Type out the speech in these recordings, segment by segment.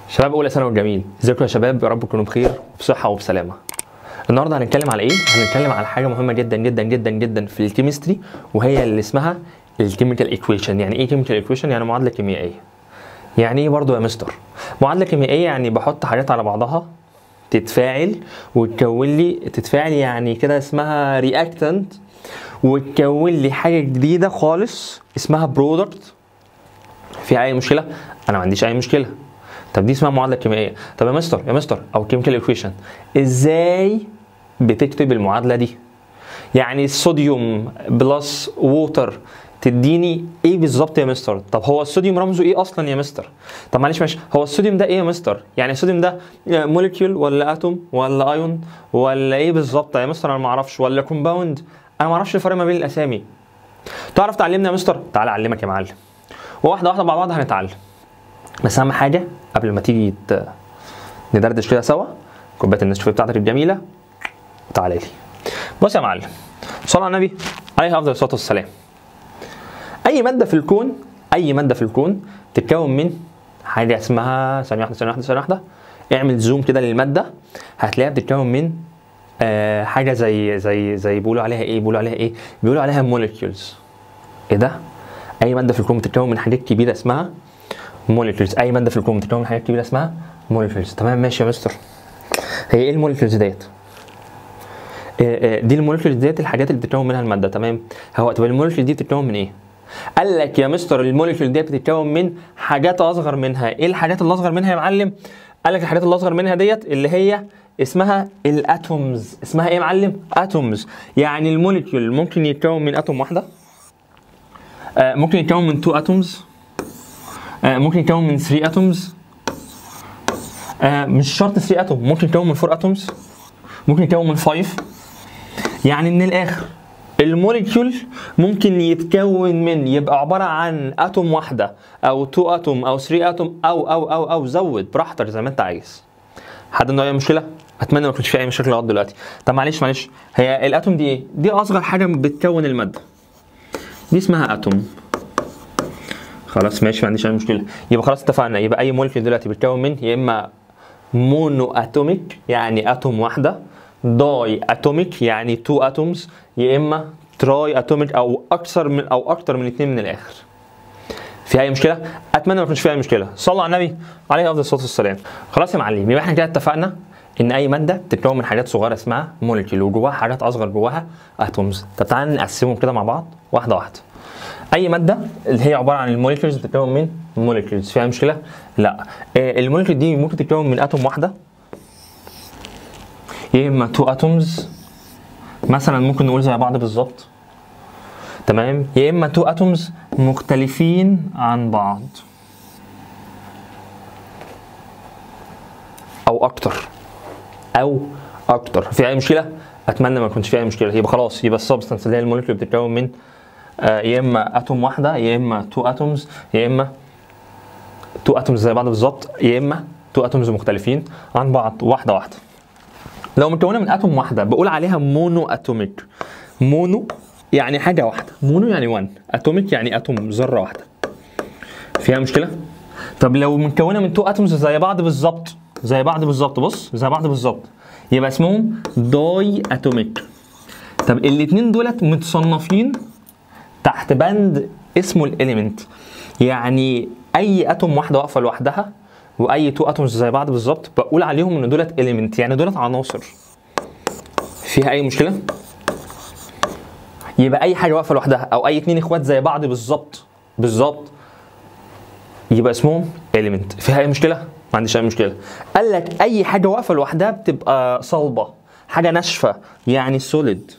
شباب اولى ثانوي الجميل ازيكم يا شباب يا رب تكونوا بخير وبصحه وبسلامه النهارده هنتكلم على ايه هنتكلم على حاجه مهمه جدا جدا جدا جدا في الكيمستري وهي اللي اسمها الكيميكال ايكويشن يعني ايه كيميكال ايكويشن يعني معادله كيميائيه يعني ايه برضه يا مستر معادله كيميائيه يعني بحط حاجات على بعضها تتفاعل وتكون لي تتفاعل يعني كده اسمها رياكتنت وتكون لي حاجه جديده خالص اسمها برودكت فيها اي مشكله انا ما عنديش اي مشكله طب دي اسمها معادله كيميائيه طب يا مستر يا مستر او كيميكال ايكويشن ازاي بتكتب المعادله دي يعني الصوديوم بلس ووتر تديني ايه بالظبط يا مستر طب هو الصوديوم رمزه ايه اصلا يا مستر طب معلش ماشي هو الصوديوم ده ايه يا مستر يعني الصوديوم ده موليكيول ولا اتوم ولا ايون ولا ايه بالظبط يا مستر انا ما اعرفش ولا كومباوند انا ما اعرفش الفرق ما بين الاسامي تعرف تعلمنا يا مستر تعالى اعلمك يا معلم وواحده واحده مع بعض هنتعلم بس اهم حاجه قبل ما تيجي ت... ندردش كده سوا كوبايه النسكافيه بتاعتك الجميله تعالى لي بص يا معلم صلى على النبي عليه افضل الصلاه والسلام اي ماده في الكون اي ماده في الكون تتكون من حاجه اسمها ثانيه واحده ثانيه واحده ثانيه واحده اعمل زوم كده للماده هتلاقيها بتتكون من آه حاجه زي زي زي بيقولوا عليها ايه بيقولوا عليها ايه بيقولوا عليها موليكيولز ايه ده اي ماده في الكون بتتكون من حاجات كبيره اسمها موليكيولز اي ماده في الكون بتتكون من حاجات كبيره اسمها موليكيولز تمام ماشي يا مستر هي ايه الموليكيولز ديت آه آه دي الموليكيولز ديت الحاجات اللي بتتكون منها الماده تمام هو طب الموليكيولز دي بتتكون من ايه قال لك يا مستر الموليكيول ديت بتتكون من حاجات اصغر منها ايه الحاجات اللي اصغر منها يا معلم قال لك الحاجات اللي اصغر منها ديت اللي هي اسمها الاتومز اسمها ايه يا معلم اتومز يعني الموليكيول ممكن يتكون من اتوم واحده آه ممكن يتكون من 2 اتومز آه ممكن يتكون من 3 اتومز آه مش شرط 3 اتوم ممكن يتكون من 4 اتومز ممكن يتكون من 5 يعني من الاخر الموليكيول ممكن يتكون من يبقى عباره عن اتوم واحده او 2 اتوم او 3 اتوم او او او او زود براحتك زي ما انت عايز حد عنده اي مشكله اتمنى ما يكونش في اي مشاكل لغايه دلوقتي طب معلش معلش هي الاتوم دي ايه دي اصغر حاجه بتكون الماده دي اسمها اتوم خلاص ماشي ما عنديش اي مشكله يبقى خلاص اتفقنا يبقى اي مولكيول دلوقتي بيتكون من يا اما مونو اتوميك يعني اتوم واحده داي اتوميك يعني 2 اتومز يا اما تراي اتوميك او اكثر من او اكثر من اثنين من الاخر في اي مشكله اتمنى ما يكونش في اي مشكله صلوا على النبي عليه افضل الصلاه والسلام خلاص يا معلم يبقى احنا كده اتفقنا ان اي ماده بتتكون من حاجات صغيره اسمها موليكيول وجواها حاجات اصغر جواها اتومز طب تعالى نقسمهم كده مع بعض واحده واحده اي ماده اللي هي عباره عن الموليكيولز بتتكون من موليكيولز فيها مشكله لا الموليكيول دي ممكن تتكون من اتوم واحده يا اما 2 اتومز مثلا ممكن نقول زي بعض بالظبط تمام يا اما 2 اتومز مختلفين عن بعض او اكتر او اكتر في اي مشكله اتمنى ما يكونش في اي مشكله يبقى خلاص يبقى السبستانس اللي هي الموليكيول بتتكون من آه يا اما اتوم واحده يا اما 2 اتومز يا اما 2 اتومز زي بعض بالظبط يا اما 2 اتومز مختلفين عن بعض واحده واحده لو مكونه من اتوم واحده بقول عليها مونو اتوميك مونو يعني حاجه واحده مونو يعني 1 اتوميك يعني اتوم ذره واحده فيها مشكله طب لو مكونه من 2 اتومز زي بعض بالظبط زي بعض بالظبط بص زي بعض بالظبط يبقى اسمهم داي اتوميك طب الاثنين دولت متصنفين تحت بند اسمه الاليمنت يعني اي اتوم واحده واقفه لوحدها واي 2 اتومز زي بعض بالظبط بقول عليهم ان دولت اليمنت يعني دولت عناصر فيها اي مشكله يبقى اي حاجه واقفه لوحدها او اي اتنين اخوات زي بعض بالظبط بالظبط يبقى اسمهم اليمنت فيها اي مشكله ما عنديش اي مشكله قال لك اي حاجه واقفه لوحدها بتبقى صلبه حاجه ناشفه يعني سوليد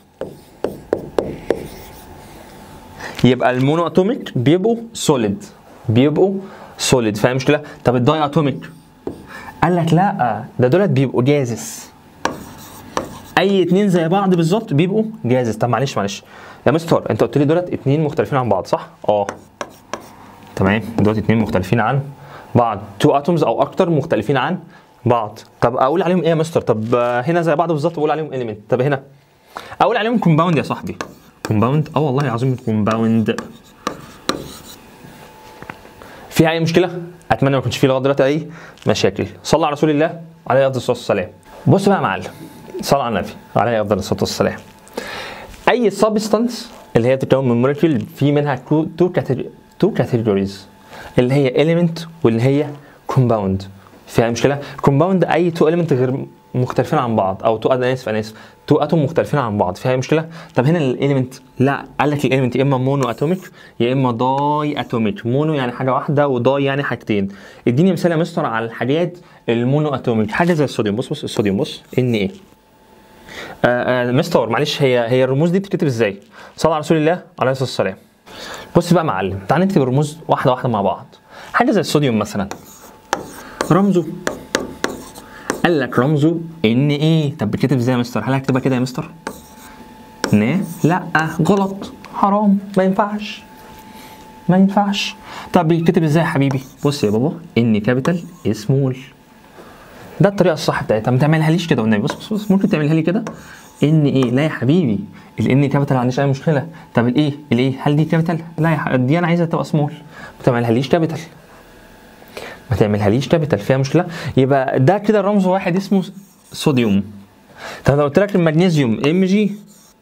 يبقى المونو اتوميك بيبقوا سوليد بيبقوا سوليد فاهم مشكله طب الداي اتوميك قال لك لا ده دولت بيبقوا جازس اي اتنين زي بعض بالظبط بيبقوا جازس طب معلش معلش يا مستر انت قلت لي دولت اتنين مختلفين عن بعض صح اه تمام دولت اتنين مختلفين عن بعض تو اتومز او اكتر مختلفين عن بعض طب اقول عليهم ايه يا مستر طب هنا زي بعض بالظبط بقول عليهم اليمنت طب هنا اقول عليهم كومباوند يا صاحبي كومباوند اه والله العظيم كومباوند فيها اي مشكله اتمنى ما يكونش فيه لغايه دلوقتي اي مشاكل صلى على رسول الله عليه افضل الصلاه والسلام بص بقى يا معلم صلى على النبي عليه افضل الصلاه والسلام اي سبستانس اللي هي بتتكون من مولكيول في منها تو تو كاتيجوريز اللي هي element واللي هي compound فيها مشكله كومباوند اي تو element غير مختلفين عن بعض او تو انا اسف انا اسف تو اتوم مختلفين عن بعض فيها مشكله طب هنا الاليمنت لا قال لك الاليمنت يا اما مونو اتوميك يا اما داي اتوميك مونو يعني حاجه واحده وداي يعني حاجتين اديني مثال يا مستر على الحاجات المونو اتوميك حاجه زي الصوديوم بص بص الصوديوم بص ان ايه آه آه مستر معلش هي هي الرموز دي بتتكتب ازاي صلى على رسول الله عليه الصلاه والسلام بص بقى يا معلم تعال نكتب الرموز واحده واحده مع بعض حاجه زي الصوديوم مثلا رمزه قال لك رمزه ان ايه طب بتكتب ازاي يا مستر هل هكتبها كده يا مستر ن لا غلط حرام ما ينفعش ما ينفعش طب بيتكتب ازاي يا حبيبي بص يا بابا ان كابيتال سمول ده الطريقه الصح بتاعتها ما تعملها ليش كده والنبي بص بص بص ممكن تعملها لي كده ان ايه لا يا حبيبي الان كابيتال ما عنديش اي مشكله طب الايه الايه هل دي كابيتال لا يا ح- دي انا عايزها تبقى سمول ما تعملها ليش كابيتال ما تعملها ليش كابيتال فيها مشكله يبقى ده كده رمز واحد اسمه صوديوم طب لو قلت لك المغنيسيوم ام جي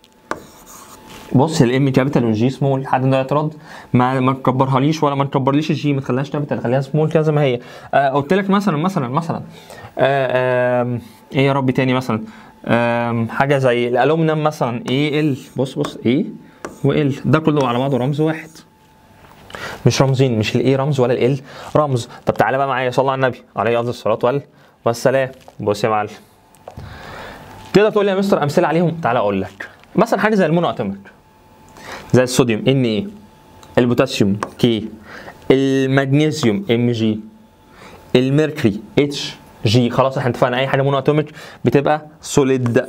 بص الام كابيتال والجي سمول حد عنده اعتراض ما ما تكبرهاليش ولا ما تكبرليش الجي ما تخليهاش كابيتال خليها سمول كده زي ما هي آه قلت لك مثلا مثلا مثلا آه آم، ايه يا ربي تاني مثلا آم، حاجه زي الالومنيوم مثلا اي ال بص بص اي وال ده كله على بعضه رمز واحد مش رمزين مش الاي رمز ولا ال رمز طب تعالى بقى معايا صلى على النبي عليه افضل الصلاه وال- والسلام بص يا معلم تقدر تقول لي يا مستر امثله عليهم تعالى اقول لك مثلا حاجه زي المونو اتوميك زي الصوديوم ان ايه البوتاسيوم كي المغنيسيوم ام جي الميركوري اتش جي خلاص احنا اتفقنا اي حاجه مونو اتوميك بتبقى سوليد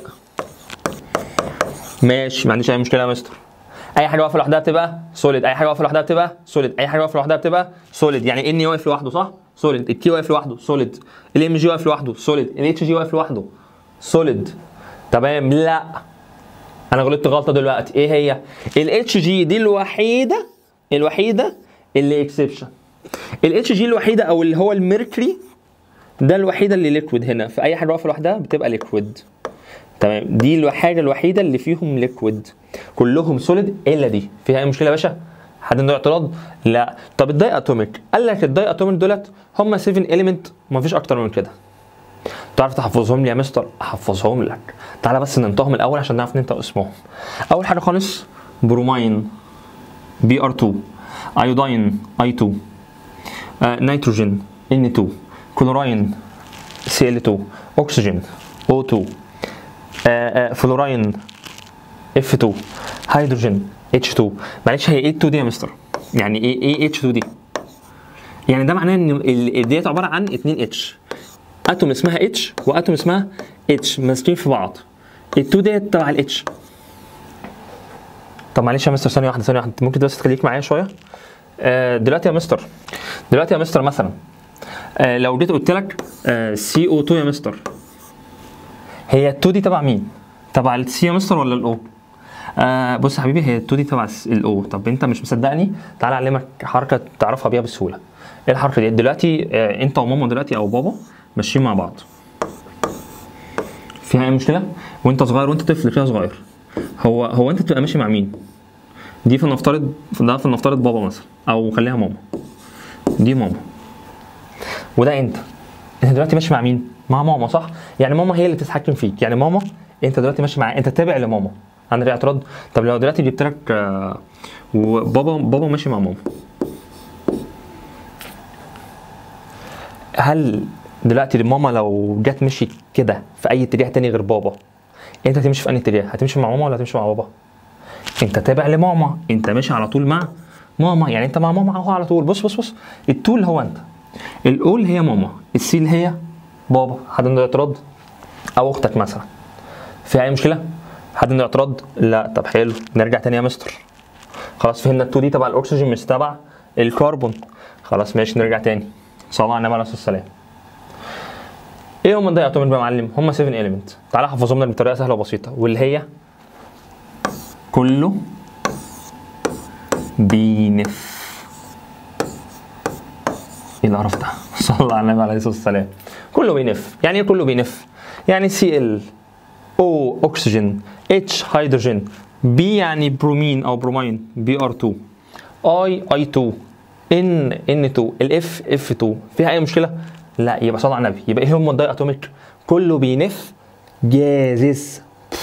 ماشي ما عنديش اي مشكله يا مستر اي حاجه واقفه لوحدها بتبقى سوليد اي حاجه واقفه لوحدها بتبقى سوليد اي حاجه واقفه لوحدها بتبقى سوليد يعني ان واقف لوحده صح سوليد التي واقف لوحده سوليد الام جي واقف لوحده سوليد الاتش جي واقف لوحده سوليد تمام لا انا غلطت غلطه دلوقتي ايه هي الاتش جي دي الوحيده الوحيده اللي اكسبشن الاتش جي الوحيده او اللي هو الميركوري ده الوحيده اللي ليكويد هنا في اي حاجه واقفه لوحدها بتبقى ليكويد تمام دي الحاجه الوحيده اللي فيهم ليكويد كلهم سوليد الا دي فيها اي مشكله يا باشا حد عنده اعتراض لا طب الداي اتوميك قال لك الداي اتوميك دولت هم 7 اليمنت مفيش اكتر من كده تعرف تحفظهم لي يا مستر احفظهم لك تعالى بس ننطقهم الاول عشان نعرف ننطق اسمهم اول حاجه خالص برومين بي ار 2 ايودين اي 2 آه، نيتروجين ان 2 كلوراين سي ال 2 اكسجين او 2 آه، آه، فلوراين اف 2 هيدروجين اتش 2 معلش هي ايه 2 دي يا مستر يعني ايه ايه اتش 2 دي يعني ده معناه ان ال- ديت عباره عن 2 اتش اتوم اسمها اتش واتوم اسمها اتش ماسكين في بعض ال2 ديت تبع الاتش طب معلش يا مستر ثانيه واحده ثانيه واحده ممكن بس تخليك معايا شويه آه، دلوقتي يا مستر دلوقتي يا مستر مثلا آه، لو جيت قلت لك سي او 2 يا مستر هي ال2 دي تبع مين؟ تبع السي يا مستر ولا الاو؟ آه بص يا حبيبي هي ال2 دي تبع الاو طب انت مش مصدقني تعالى اعلمك حركه تعرفها بيها بسهوله ايه الحركه دي دلوقتي آه انت وماما دلوقتي او بابا ماشيين مع بعض فيها اي مشكله وانت صغير وانت طفل كده صغير هو هو انت بتبقى ماشي مع مين دي فلنفترض ده فلنفترض بابا مثلا او خليها ماما دي ماما وده انت انت دلوقتي ماشي مع مين مع ماما صح يعني ماما هي اللي بتتحكم فيك يعني ماما انت دلوقتي ماشي مع انت تابع لماما عندك اعتراض طب لو دلوقتي جبت لك آه، وبابا بابا ماشي مع ماما هل دلوقتي ماما لو جت مشيت كده في اي اتجاه تاني غير بابا انت هتمشي في انهي اتجاه هتمشي مع ماما ولا هتمشي مع بابا انت تابع لماما انت ماشي على طول مع ماما يعني انت مع ماما اهو على طول بص بص بص التول هو انت الاول هي ماما السي اللي هي بابا حد عنده اعتراض او اختك مثلا في اي مشكله حد عنده اعتراض لا طب حلو نرجع تاني يا مستر خلاص فهمنا التو دي تبع الاكسجين مش تبع الكربون خلاص ماشي نرجع تاني صلى الله على النبي عليه الصلاه والسلام ايه هم الداي اتوميك بقى يا معلم هم 7 اليمنت تعالى حفظهم لك بطريقه سهله وبسيطه واللي هي كله بينف ايه القرف ده صلى على النبي عليه الصلاه والسلام كله بينف يعني ايه كله بينف يعني سي ال او اكسجين اتش هيدروجين بي يعني برومين او برومين بي ار 2 اي اي 2 ان ان 2 الاف اف 2 فيها اي مشكله لا يبقى صلى على النبي يبقى ايه هم الداي اتوميك كله بينف جازس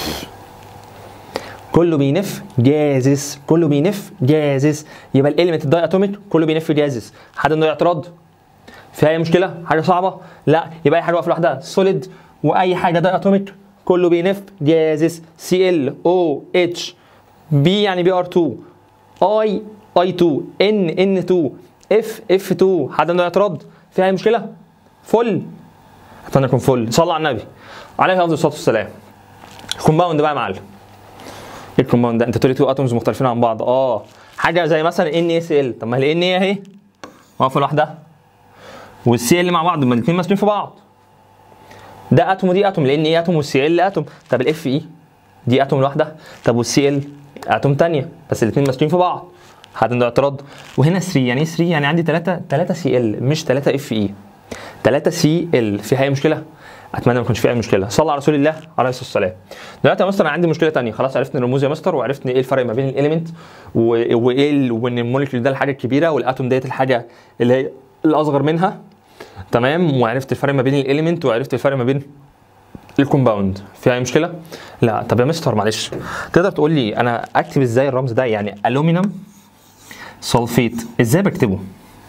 كله بينف جازس كله بينف جازس يبقى الاليمنت الداي اتوميك كله بينف جازس حد عنده اعتراض في اي مشكله حاجه صعبه لا يبقى اي حاجه واقفه لوحدها سوليد واي حاجه داي اتوميك كله بينف جازس سي ال او اتش بي يعني بي ار 2 اي اي 2 ان ان 2 اف اف 2 حد عنده اعتراض في اي مشكله فل اتمنى يكون فل صلى على النبي عليه افضل الصلاه والسلام الكومباوند بقى يا معلم ايه الكومباوند ده انت تقول لي تو اتومز مختلفين عن بعض اه حاجه زي مثلا ان اس ال طب ما الان ايه اهي واقفه لوحدها والسي ال مع بعض ما الاثنين ماسكين في بعض ده اتوم ودي اتوم لان ايه اتوم والسي ال اتوم طب الاف اي دي اتوم لوحدها طب والسي ال اتوم ثانيه بس الاثنين ماسكين في بعض حد عنده اعتراض وهنا 3 يعني ايه 3 يعني عندي 3 3 سي ال مش 3 اف اي 3 سي ال فيها اي مشكله اتمنى ما يكونش فيها اي مشكله صلى على رسول الله عليه الصلاه والسلام دلوقتي يا مستر انا عندي مشكله ثانيه خلاص عرفت الرموز يا مستر وعرفت ايه الفرق ما بين الاليمنت وايه ال- وان الموليكيول ده الحاجه الكبيره والاتوم ديت الحاجه اللي هي الاصغر منها تمام وعرفت الفرق ما بين الاليمنت وعرفت الفرق ما بين الكومباوند فيها اي مشكله لا طب يا مستر معلش تقدر تقول لي انا اكتب ازاي الرمز ده يعني الومنيوم سلفيت ازاي بكتبه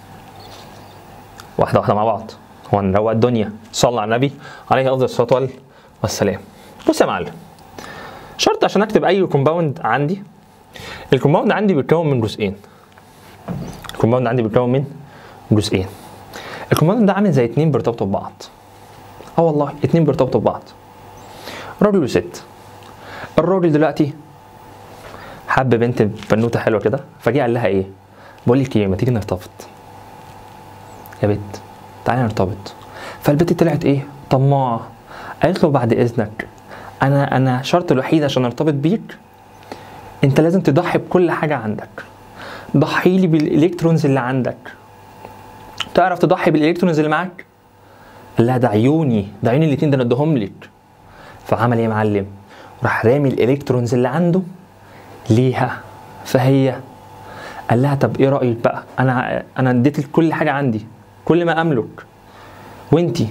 واحده واحده مع بعض هو نروق الدنيا صلى على النبي عليه افضل الصلاه والسلام بص يا معلم شرط عشان اكتب اي كومباوند عندي الكومباوند عندي بيتكون من جزئين الكومباوند عندي بيتكون من جزئين الكومباوند ده عامل زي اتنين بيرتبطوا ببعض اه والله اتنين بيرتبطوا ببعض راجل وست الراجل دلوقتي حب بنت بنوته حلوه كده فجه قال لها ايه بقول لك ايه ما تيجي نرتبط يا بت تعالي نرتبط فالبت طلعت ايه طماعه قالت له بعد اذنك انا انا شرط الوحيد عشان ارتبط بيك انت لازم تضحي بكل حاجه عندك ضحي لي بالالكترونز اللي عندك تعرف تضحي بالالكترونز اللي معاك قال لها ده عيوني ده عيوني الاتنين ده انا اديهم لك فعمل ايه يا معلم راح رامي الالكترونز اللي عنده ليها فهي قال لها طب ايه رايك بقى انا انا اديت لك كل حاجه عندي كل ما املك وانتي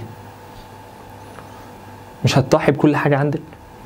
مش هتضحي بكل حاجه عندك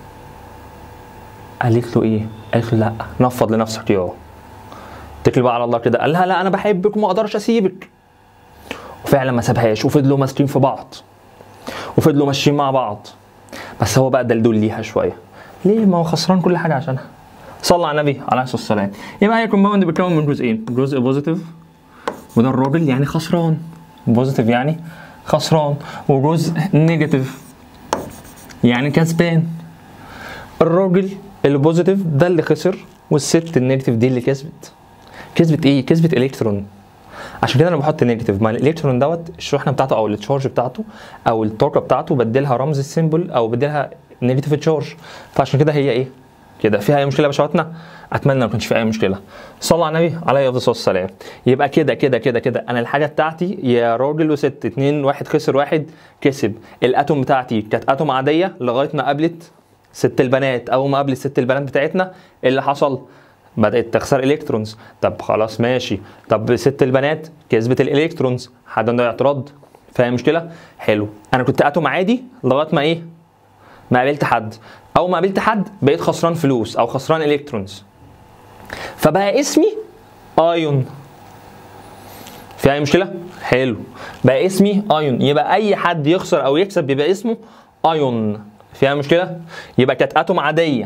قالت له ايه قالت له لا نفض لنفسك يا اتكل بقى على الله كده قال لها لا انا بحبك وما اقدرش اسيبك وفعلا ما سابهاش وفضلوا ماسكين في بعض وفضلوا ماشيين مع بعض بس هو بقى دلدول ليها شويه ليه ما هو خسران كل حاجه عشانها صلى على النبي عليه الصلاه والسلام يبقى هي كومباوند بيتكون من جزئين جزء بوزيتيف وده الراجل يعني خسران بوزيتيف يعني خسران وجزء نيجاتيف يعني كسبان الراجل اللي بوزيتيف ده اللي خسر والست النيجاتيف دي اللي كسبت كسبت ايه كسبت الكترون عشان كده انا بحط نيجاتيف ما الالكترون دوت الشحنه بتاعته او التشارج بتاعته او الطاقه بتاعته بديلها رمز السيمبل او بديلها نيجاتيف تشارج فعشان كده هي ايه كده فيها اي مشكله يا باشواتنا اتمنى ما يكونش فيها اي مشكله صلى على النبي عليه افضل الصلاه والسلام يبقى كده كده كده كده انا الحاجه بتاعتي يا راجل وست اتنين واحد خسر واحد كسب الاتوم بتاعتي كانت اتوم عاديه لغايه ما قابلت ست البنات اول ما قابلت ست البنات بتاعتنا إيه اللي حصل بدات تخسر الكترونز طب خلاص ماشي طب ست البنات كسبت الالكترونز حد عنده اعتراض فاهم مشكله حلو انا كنت اتوم عادي لغايه ما ايه ما قابلت حد اول ما قابلت حد بقيت خسران فلوس او خسران الكترونز فبقى اسمي ايون في اي مشكله حلو بقى اسمي ايون يبقى اي حد يخسر او يكسب بيبقى اسمه ايون فيها مشكله يبقى كانت اتوم عاديه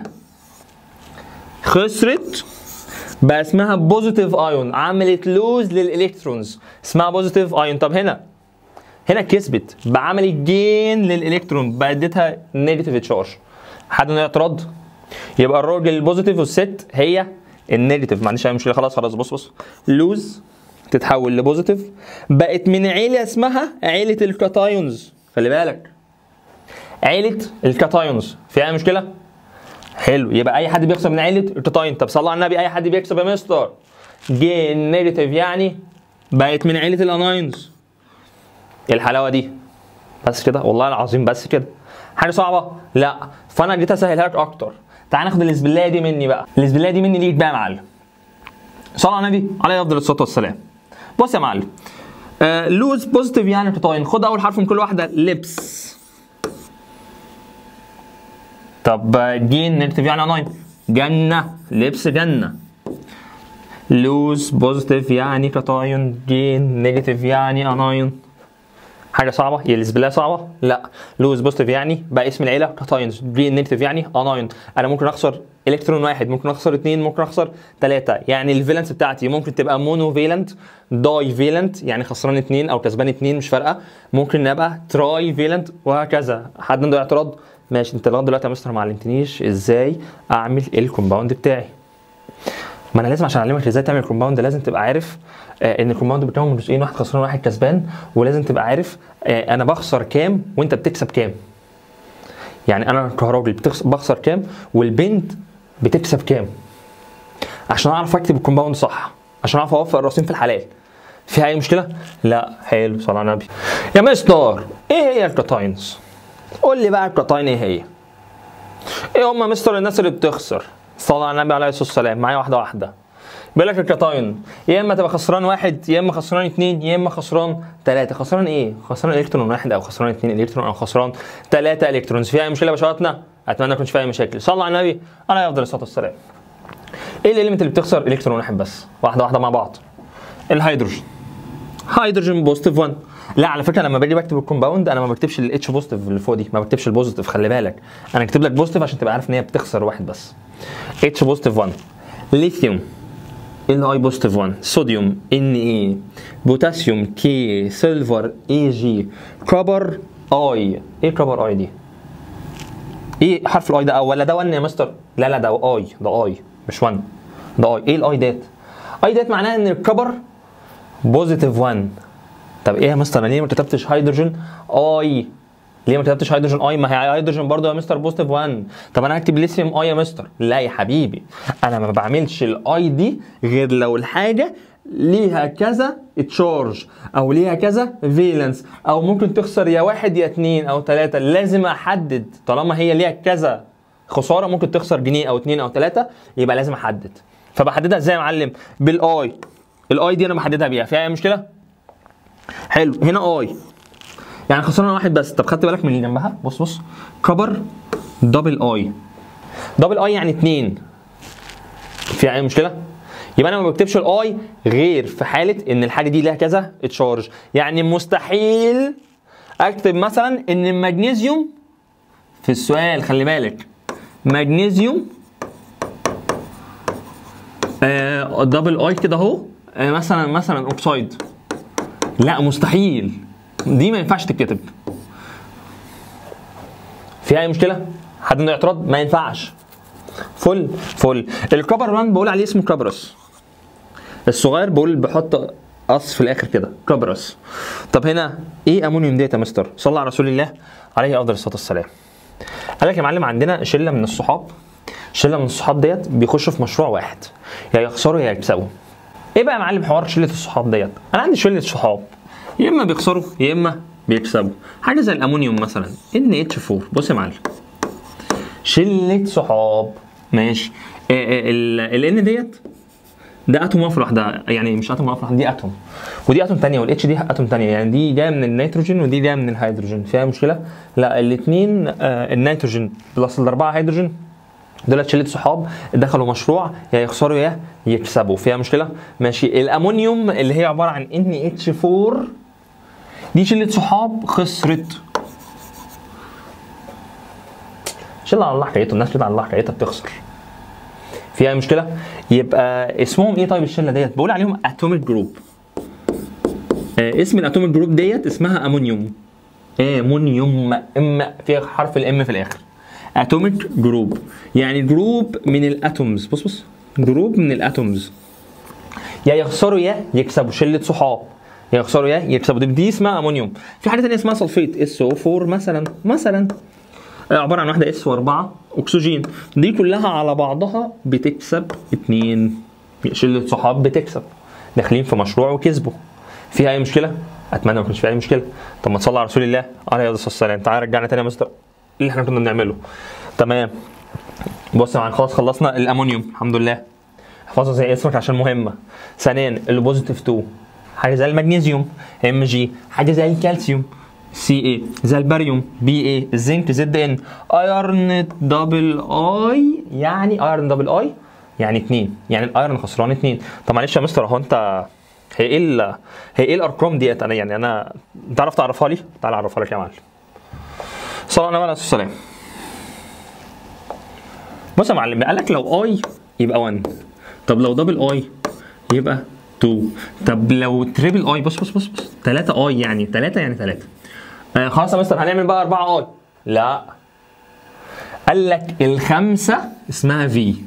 خسرت بقى اسمها بوزيتيف ايون عملت لوز للالكترونز اسمها بوزيتيف ايون طب هنا هنا كسبت بقى عملت جين للالكترون بقى اديتها نيجاتيف تشارج حد عنده اعتراض يبقى الراجل البوزيتيف والست هي النيجاتيف ما عنديش اي مشكله خلاص خلاص بص بص لوز تتحول لبوزيتيف بقت من عيله اسمها عيله الكاتايونز خلي بالك عيله الكاتايونز فيها اي مشكله حلو يبقى اي حد بيكسب من عيله الكاتاين طب صلى على النبي اي حد بيكسب يا مستر جين نيجاتيف يعني بقت من عيله الاناينز ايه الحلاوه دي بس كده والله العظيم بس كده حاجه صعبه لا فانا جيت اسهلها لك اكتر تعال ناخد الاسبلايه دي مني بقى الاسبلايه دي مني ليك بقى يا معلم صلى على النبي عليه افضل الصلاه والسلام بص يا معلم آه لوز بوزيتيف يعني كتاين خد اول حرف من كل واحده لبس طب جين نيجاتيف يعني اناين جنه لبس جنه لوز بوزيتيف يعني كتاين جين نيجاتيف يعني اناين حاجه صعبه هي الاسبلايه صعبه لا لوز بوزيتيف يعني بقى اسم العيله كاتاينز جرين نيجاتيف يعني اناين انا ممكن اخسر الكترون واحد ممكن اخسر اثنين ممكن اخسر ثلاثه يعني الفالنس بتاعتي ممكن تبقى مونو فيلنت داي فيلنت يعني خسران اثنين او كسبان اثنين مش فارقه ممكن نبقى تراي فيلنت وهكذا حد عنده اعتراض ماشي انت لغايه دلوقتي يا مستر ما علمتنيش ازاي اعمل الكومباوند بتاعي ما انا لازم عشان اعلمك ازاي تعمل كومباوند لازم تبقى عارف آه ان الكومباوند بيتكون من جزئين واحد خسران وواحد كسبان ولازم تبقى عارف آه انا بخسر كام وانت بتكسب كام يعني انا كراجل بتخس- بخسر كام والبنت بتكسب كام عشان اعرف اكتب الكومباوند صح عشان اعرف اوفق الراسين في الحلال فيها اي مشكله لا حلو صلى على النبي يا مستر ايه هي الكاتاينز قول لي بقى الكاتاين ايه هي ايه هم مستر الناس اللي بتخسر صلى على النبي عليه الصلاه والسلام معايا واحده واحده بيقول لك الكاتاين يا اما تبقى خسران واحد يا اما خسران اثنين يا اما خسران ثلاثه خسران ايه؟ خسران الكترون واحد او خسران اثنين الكترون او خسران ثلاثه الكترونز فيها اي مشكله يا باشواتنا؟ اتمنى ما يكونش فيها اي مشاكل صلى على النبي عليه افضل الصلاه والسلام ايه الاليمنت اللي بتخسر الكترون واحد بس واحده واحده مع بعض الهيدروجين هيدروجين بوزيتيف 1 لا على فكره لما باجي بكتب الكومباوند انا ما بكتبش الاتش بوزيتيف اللي فوق دي ما بكتبش البوزيتيف خلي بالك انا كاتب لك بوزيتيف عشان تبقى عارف ان هي بتخسر واحد بس اتش بوزيتيف 1 ليثيوم ان اي بوزيتيف 1 صوديوم ان اي بوتاسيوم كي سيلفر اي جي كوبر اي ايه كوبر اي دي ايه حرف الاي ده او ولا ده 1 يا مستر لا لا ده اي ده اي مش 1 ده اي ايه الاي ديت اي ديت معناها ان الكبر بوزيتيف 1 طب ايه يا مستر انا ليه ما كتبتش هيدروجين اي ليه ما كتبتش هيدروجين اي ما هي هيدروجين برضه يا مستر بوزيتيف 1 طب انا هكتب ليثيوم اي يا مستر لا يا حبيبي انا ما بعملش الاي دي غير لو الحاجه ليها كذا تشارج او ليها كذا فيلنس او ممكن تخسر يا واحد يا اتنين او تلاته لازم احدد طالما هي ليها كذا خساره ممكن تخسر جنيه او اتنين او تلاته يبقى لازم احدد فبحددها ازاي يا معلم بالاي الاي دي انا بحددها بيها فيها اي مشكله حلو هنا اي يعني خسرنا واحد بس طب خدت بالك من اللي جنبها بص بص كبر دبل اي دبل اي يعني اتنين فيها اي مشكله يبقى انا ما بكتبش الاي غير في حاله ان الحاجه دي لها كذا تشارج يعني مستحيل اكتب مثلا ان المغنيسيوم في السؤال خلي بالك مغنيسيوم آه دبل اي كده اهو آه مثلا مثلا اوكسايد لا مستحيل دي ما ينفعش تتكتب في اي مشكله حد عنده اعتراض ما ينفعش فل فل الكبر 1 بقول عليه اسمه كبرس الصغير بقول بحط قص في الاخر كده كبرس طب هنا ايه امونيوم ديت يا مستر صلى على رسول الله عليه افضل الصلاه والسلام قال لك يا معلم عندنا شله من الصحاب شله من الصحاب ديت بيخشوا في مشروع واحد يا يخسروا يا يكسبوا ايه بقى يا معلم حوار شله الصحاب ديت انا عندي شله صحاب يا اما بيخسروا يا اما بيكسبوا حاجه زي الامونيوم مثلا ان اتش 4 بص يا معلم شله صحاب ماشي الان ديت ده اتوم واقف لوحدها يعني مش اتوم واقف لوحدها دي اتوم ودي اتوم ثانيه والاتش دي اتوم ثانيه يعني دي جايه من النيتروجين ودي جايه من الهيدروجين فيها مشكله لا الاثنين آه النيتروجين بلس الاربعه هيدروجين دولت شله صحاب دخلوا مشروع يا يخسروا يا يكسبوا فيها مشكله ماشي الامونيوم اللي هي عباره عن ان اتش 4 دي شله صحاب خسرت شله على الله حكايته الناس كده على الله حكايتها بتخسر فيها مشكله يبقى اسمهم ايه طيب الشله ديت بقول عليهم اتوميك جروب آه اسم الاتوميك جروب ديت اسمها امونيوم امونيوم ام فيها حرف الام في الاخر اتوميك جروب يعني جروب من الاتومز بص بص جروب من الاتومز يا يخسروا يا يكسبوا شله صحاب يا يخسروا يا يكسبوا دي, دي اسمها امونيوم في حاجه ثانيه اسمها سلفيت اس او 4 مثلا مثلا عباره عن واحده اس و4 اكسجين دي كلها على بعضها بتكسب اتنين شله صحاب بتكسب داخلين في مشروع وكسبوا فيها اي مشكله اتمنى ما يكونش في اي مشكله طب ما تصلي على رسول الله عليه الصلاه والسلام تعالى رجعنا تاني يا مستر اللي احنا كنا بنعمله تمام بص يا معلم خلاص خلصنا الامونيوم الحمد لله احفظها زي اسمك عشان مهمه ثانيا البوزيتيف 2 حاجه زي المغنيسيوم ام جي حاجه زي الكالسيوم سي اي زي الباريوم بي اي الزنك زد ان ايرن دبل اي يعني ايرن دبل اي يعني اتنين يعني الايرن خسران اتنين طب معلش يا مستر هو انت هي ايه ال- هي ايه الارقام ديت انا يعني انا تعرف تعرفها لي تعال اعرفها لك يا معلم صلى الله عليه وسلم بص يا معلم قال لك لو اي يبقى 1 طب لو دبل اي يبقى 2 طب لو تريبل اي بص بص بص بص 3 اي يعني 3 يعني 3 آه خلاص يا مستر هنعمل بقى 4 اي لا قال لك الخمسه اسمها في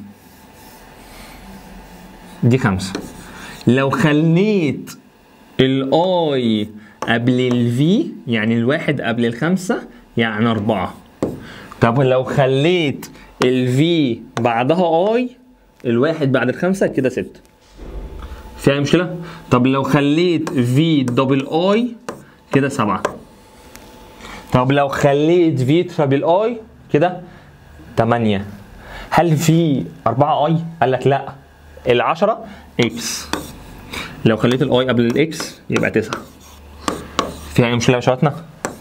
دي خمسه لو خليت الاي قبل الفي يعني الواحد قبل الخمسه يعني اربعه طب لو خليت الفي بعدها اي الواحد بعد الخمسه كده ستة في اي مشكله طب لو خليت في دبل اي كده سبعة طب لو خليت في ترابل اي كده 8 هل في 4 اي قال لك لا العشرة اكس لو خليت الاي قبل الاكس يبقى 9 في اي مشكله يا باشواتنا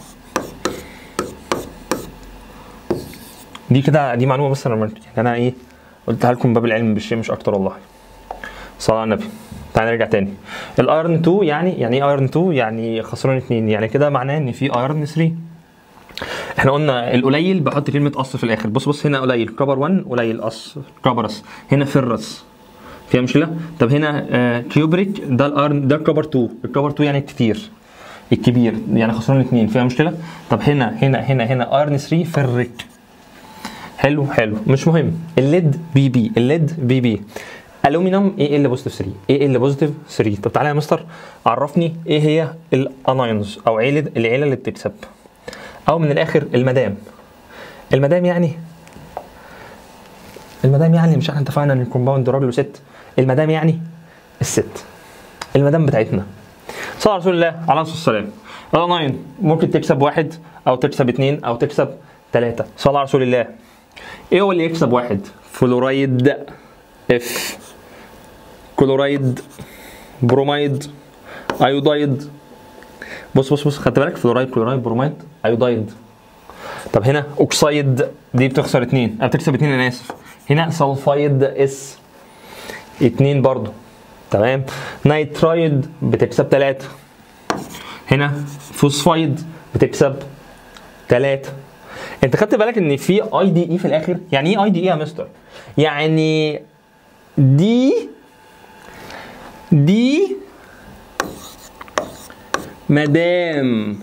دي كده دي معلومه بس انا يعني انا ايه قلتها لكم باب العلم بالشيء مش اكتر والله صلى على النبي تعالى نرجع تاني الايرن 2 يعني يعني ايه ايرن 2 يعني خسران 2 يعني كده معناه ان في ايرن 3 احنا قلنا القليل بحط كلمه قص في الاخر بص بص هنا قليل كبر 1 قليل قص كبرس هنا فرس فيها مشكله طب هنا آه كيوبريك ده الارن ده كبر 2 الكبر 2 يعني كتير الكبير يعني خسران 2 فيها مشكله طب هنا هنا هنا هنا ايرن 3 فرك حلو حلو مش مهم الليد بي بي الليد بي بي الومنيوم ايه اللي بوزيتيف 3 ايه اللي بوزيتيف 3 طب تعالى يا مستر عرفني ايه هي الانايونز او عيله العيله اللي بتكسب او من الاخر المدام المدام يعني المدام يعني مش احنا اتفقنا ان الكومباوند راجل وست المدام يعني الست المدام بتاعتنا صلى على رسول الله عليه الصلاه والسلام الاناين ممكن تكسب واحد او تكسب اثنين او تكسب ثلاثه صلى على رسول الله ايه هو اللي يكسب واحد فلورايد اف كلورايد برومايد ايودايد بص بص بص خدت بالك فلورايد كلورايد برومايد ايودايد طب هنا اوكسايد دي بتخسر اتنين أه بتكسب اتنين انا اسف هنا سلفايد اس اتنين برضو تمام نايترايد بتكسب تلاتة هنا فوسفايد بتكسب تلاتة انت خدت بالك ان في اي دي اي في الاخر يعني ايه اي دي اي يا مستر يعني دي دي مدام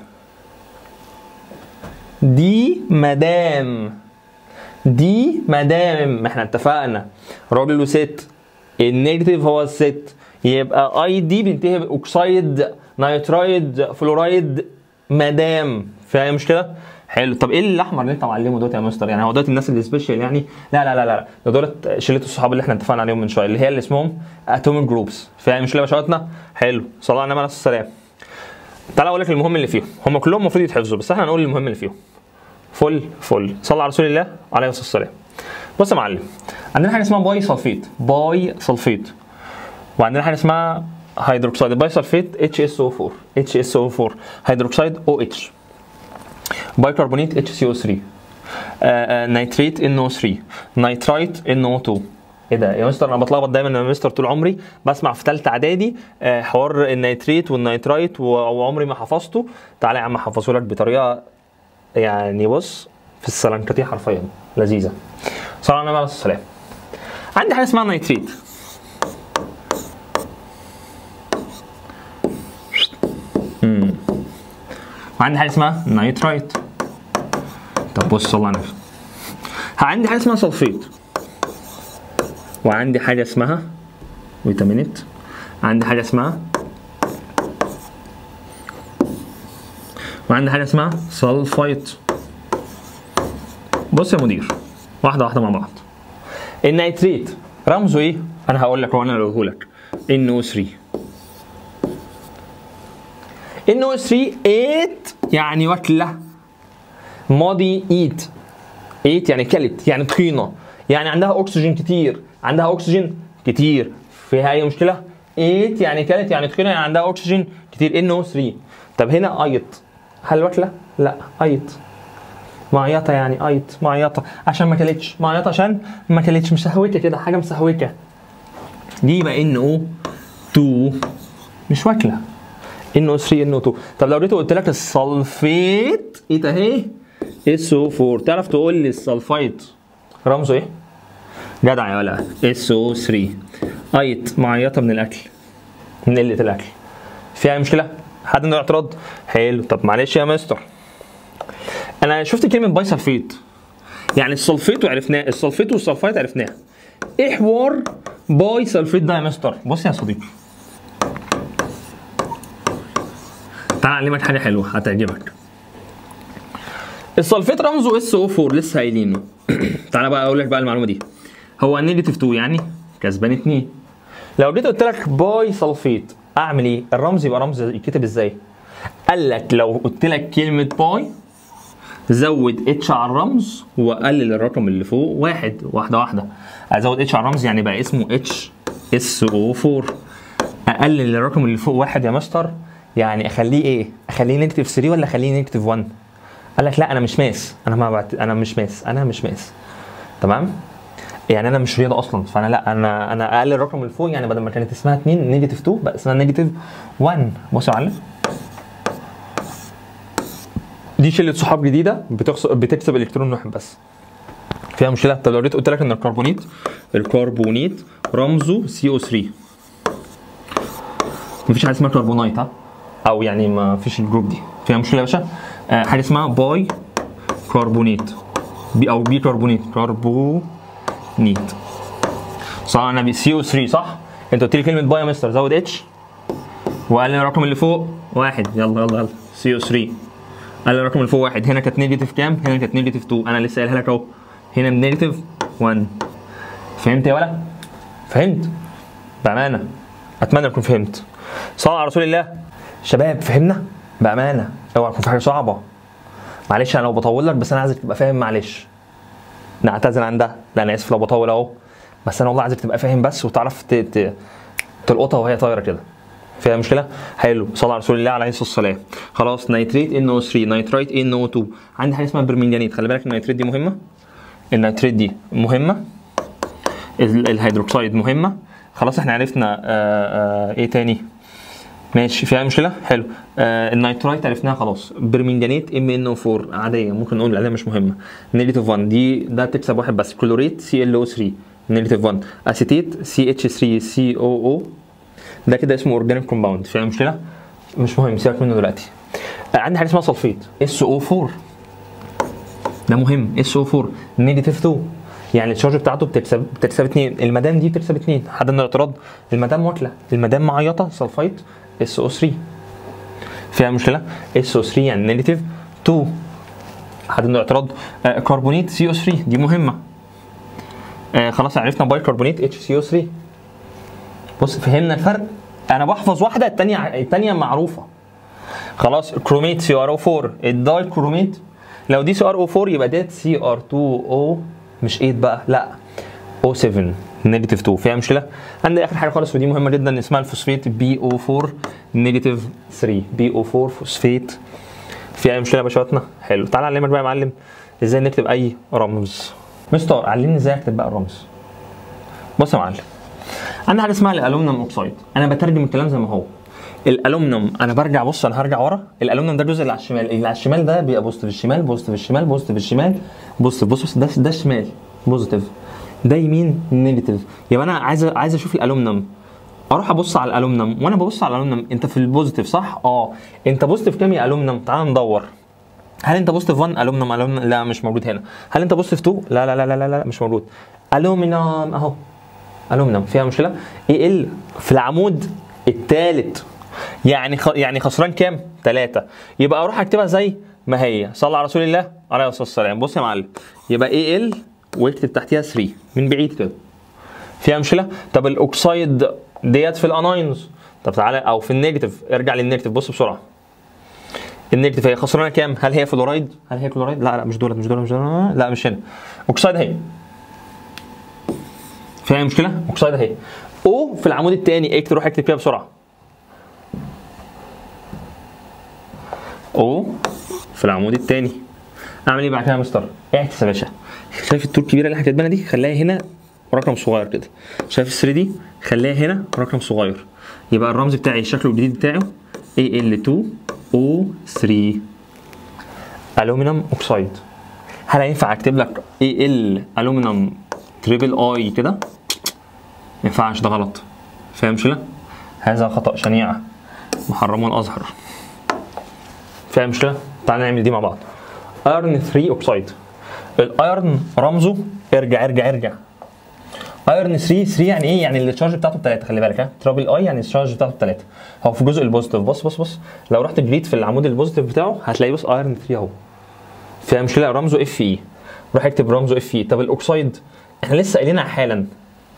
دي مدام دي مدام ما احنا اتفقنا راجل وست النيجاتيف هو الست يبقى اي دي بينتهي باوكسايد نيترايد فلورايد مدام فاهم مشكله؟ حلو طب ايه الاحمر اللي انت معلمه دوت يا مستر يعني هو دوت الناس اللي سبيشال يعني لا لا لا لا ده دولت شله الصحاب اللي احنا اتفقنا عليهم من شويه اللي هي اللي اسمهم اتوميك جروبس فاهم مشكله يا باشواتنا حلو صلى الله عليه وسلم تعالى اقول لك المهم اللي فيهم هم كلهم المفروض يتحفظوا بس احنا هنقول المهم اللي فيهم فل فل صلى على رسول الله عليه الصلاه والسلام بص يا معلم عندنا حاجه اسمها باي سلفيت باي سلفيت وعندنا حاجه اسمها هيدروكسيد باي سلفيت اتش اس او 4 اتش اس او 4 هيدروكسيد او اتش بايكربونات اتش سي او 3 نيتريت ان او 3 نيترايت ان او 2 ايه ده يا مستر انا بتلخبط دايما يا مستر طول عمري بسمع في ثالثه اعدادي آه، حوار النيتريت والنيترايت و- وعمري ما حفظته تعالى يا عم احفظه لك بطريقه يعني بص في السلنكتي حرفيا لذيذه صلى الله عليه وسلم عندي حاجه اسمها نيتريت مم. وعندي حاجه اسمها نيترايت طب بص صلى على النبي عندي حاجه اسمها سلفيت وعندي حاجه اسمها فيتامينات عندي حاجه اسمها وعندي حاجه اسمها سلفايت بص يا مدير واحده واحده مع بعض النيتريت رمزه ايه انا هقول لك وانا اللي لك ان او 3 ان او 3 ate يعني واكله ماضي ايت ايت يعني كلت يعني طحينه يعني عندها اكسجين كتير عندها اكسجين كتير فيها اي مشكله ايت يعني كلت يعني طحينه يعني عندها اكسجين كتير ان او 3 طب هنا ايط هل واكله لا ايط معيطه يعني ايط معيطه عشان ما كلتش معيطه عشان ما كلتش مسهوكه كده حاجه مسهوكه دي يبقى ان او 2 مش واكله ان او 3 ان او 2 طب لو جيت قلت لك السلفيت ايه ده اهي اس او 4 تعرف تقول لي السلفايت رمزه ايه؟ جدع يا ولا اس او 3 ايت معيطه من الاكل من قله الاكل فيها مشكله؟ حد عنده اعتراض؟ حلو طب معلش يا مستر انا شفت كلمه باي سلفيت يعني السلفيت وعرفناه السلفيت والسلفايت عرفناه ايه حوار باي سلفيت ده يا مستر بص يا صديقي تعال اعلمك حاجه حلوه هتعجبك السلفيت رمزه اس او 4 لسه قايلينه تعالى بقى اقول لك بقى المعلومه دي هو نيجاتيف 2 يعني كسبان 2 لو جيت قلت لك باي سلفيت اعمل ايه الرمز يبقى رمز يتكتب ازاي قال لك لو قلت لك كلمه باي زود اتش على الرمز وقلل الرقم اللي فوق واحد واحده واحده ازود اتش على الرمز يعني بقى اسمه اتش اس او 4 اقلل الرقم اللي فوق واحد يا مستر يعني اخليه ايه اخليه نيجاتيف 3 ولا اخليه نيجاتيف 1 قال لك لا انا مش ماس انا ما بعت... انا مش ماس انا مش ماس تمام يعني انا مش رياضه اصلا فانا لا انا انا اقل الرقم اللي فوق يعني بدل ما كانت اسمها 2 نيجاتيف 2 بقى اسمها نيجاتيف 1 بص يا معلم دي شله صحاب جديده بتخس... بتكسب الكترون واحد بس فيها مشكله طب لو جيت قلت لك ان الكربونيت الكربونيت رمزه سي او 3 مفيش حاجه اسمها كربونايت ها او يعني ما فيش الجروب دي فيها مشكله يا باشا آه حاجه اسمها باي كربونيت بي او بي كربونيت كربونيت صح انا بي سي او 3 صح انت قلت لي كلمه باي يا مستر زود اتش وقلل الرقم اللي فوق واحد يلا يلا يلا سي او 3 قلل الرقم اللي فوق واحد هنا كانت نيجاتيف كام هنا كانت نيجاتيف 2 انا لسه قايلها لك اهو هنا نيجاتيف 1 فهمت يا ولا فهمت بامانه اتمنى تكون فهمت صلى على رسول الله شباب فهمنا بامانه اوعى تكون في حاجه صعبه معلش انا لو بطول لك بس انا عايزك تبقى فاهم معلش نعتذر عن ده لا انا اسف لو بطول اهو بس انا والله عايزك تبقى فاهم بس وتعرف ت... ت... تلقطها وهي طايره كده فيها مشكله حلو صلى على رسول الله عليه الصلاه والسلام خلاص نيتريت ان او 3 نيترايت ان او 2 عندي حاجه اسمها برمنجانيت خلي بالك النيتريت دي مهمه النيتريت دي مهمه ال- الهيدروكسيد مهمه خلاص احنا عرفنا آآ آآ ايه تاني ماشي فيها مشكله حلو آه النيترايت عرفناها خلاص برمنجانيت ام ان او 4 عاديه ممكن نقول عليها مش مهمه نيجاتيف 1 دي ده تكسب واحد بس كلوريت سي ال او 3 نيجاتيف 1 اسيتيت سي اتش 3 سي او او ده كده اسمه اورجانيك كومباوند فيها مشكله مش مهم سيبك منه دلوقتي آه عندي حاجه اسمها سلفيت اس او 4 ده مهم اس او 4 نيجاتيف 2 يعني الشارج بتاعته بتكسب بتكسب 2 المدام دي بتكسب 2 حد عنده اعتراض المدام واكله المدام معيطه سلفايت اس او 3 فيها مشكله اس او 3 يعني نيجاتيف 2 حد عنده اعتراض آه كربونيت سي او 3 دي مهمه آه خلاص عرفنا باي كربونيت اتش سي او 3 بص فهمنا الفرق انا بحفظ واحده الثانيه الثانيه معروفه خلاص كروميت سي ار او 4 الداي كروميت لو دي سي ار او 4 يبقى ديت سي ار 2 او مش 8 بقى لا او 7 نيجاتيف 2 فيها مشكله عندي اخر حاجه خالص ودي مهمه جدا اسمها الفوسفيت بي او 4 نيجاتيف 3 بي او 4 فوسفيت في اي مشكله يا باشواتنا حلو تعالى اعلمك بقى يا معلم ازاي نكتب اي رمز مستر علمني ازاي اكتب بقى الرمز بص يا معلم عندي حاجه اسمها الالومنيوم اوكسايد انا بترجم الكلام زي ما هو الالومنيوم انا برجع بص انا هرجع ورا الالومنيوم ده الجزء اللي على الشمال اللي على الشمال ده بيبقى بوزيتيف الشمال بوزيتيف الشمال بوزيتيف الشمال بوزيتيف بص بص ده ده شمال بوزيتيف ده يمين نيجاتيف يبقى انا عايز عايز اشوف الالومنيوم اروح ابص على الالومنيوم وانا ببص على الالومنيوم انت في البوزيتيف صح اه انت بوزيتيف كام يا الومنيوم تعال ندور هل انت بوزيتيف 1 الومنيوم الومنيوم لا مش موجود هنا هل انت بوزيتيف 2 لا لا لا لا لا, لا مش موجود الومنيوم اهو الومنيوم فيها مشكله اي ال في العمود الثالث يعني خ... يعني خسران كام؟ ثلاثة يبقى اروح اكتبها زي ما هي صلى على رسول الله عليه الصلاه والسلام بص يا معلم يبقى اي ال واكتب تحتيها 3 من بعيد كده فيها مشكله طب الاوكسايد ديت في الاناينز طب تعالى او في النيجاتيف ارجع للنيجاتيف بص بسرعه النيجاتيف هي خسرانه كام؟ هل هي فلورايد؟ هل هي كلورايد؟ لا لا مش دولت مش دولت مش دولت لا مش هنا اوكسايد اهي فيها مشكله؟ اوكسايد اهي او في العمود الثاني اكتب روح اكتب فيها بسرعه او في العمود الثاني اعمل ايه بعد كده يا مستر؟ اعكس يا باشا شايف التور الكبيره اللي احنا كاتبينها دي خليها هنا رقم صغير كده شايف ال 3 دي خليها هنا رقم صغير يبقى الرمز بتاعي شكله الجديد بتاعه Al2O3 الومنيوم اوكسايد هل هينفع اكتب لك Al الومنيوم تريبل اي كده؟ ما ينفعش ده غلط فاهم مشكلة؟ هذا خطأ شنيع محرم الازهر فاهم مشكلة؟ تعال نعمل دي مع بعض ايرن 3 اوكسايد الايرن رمزه ارجع ارجع ارجع ايرن 3 3 يعني ايه؟ يعني التشارج بتاعته بثلاثه خلي بالك ها ترابل اي يعني التشارج بتاعته بثلاثه هو في جزء البوزيتيف بص بص بص لو رحت جريت في العمود البوزيتيف بتاعه هتلاقي بص ايرن 3 اهو فيها مشكله رمزه اف اي روح اكتب رمزه اف اي طب الاوكسايد احنا لسه قايلينها حالا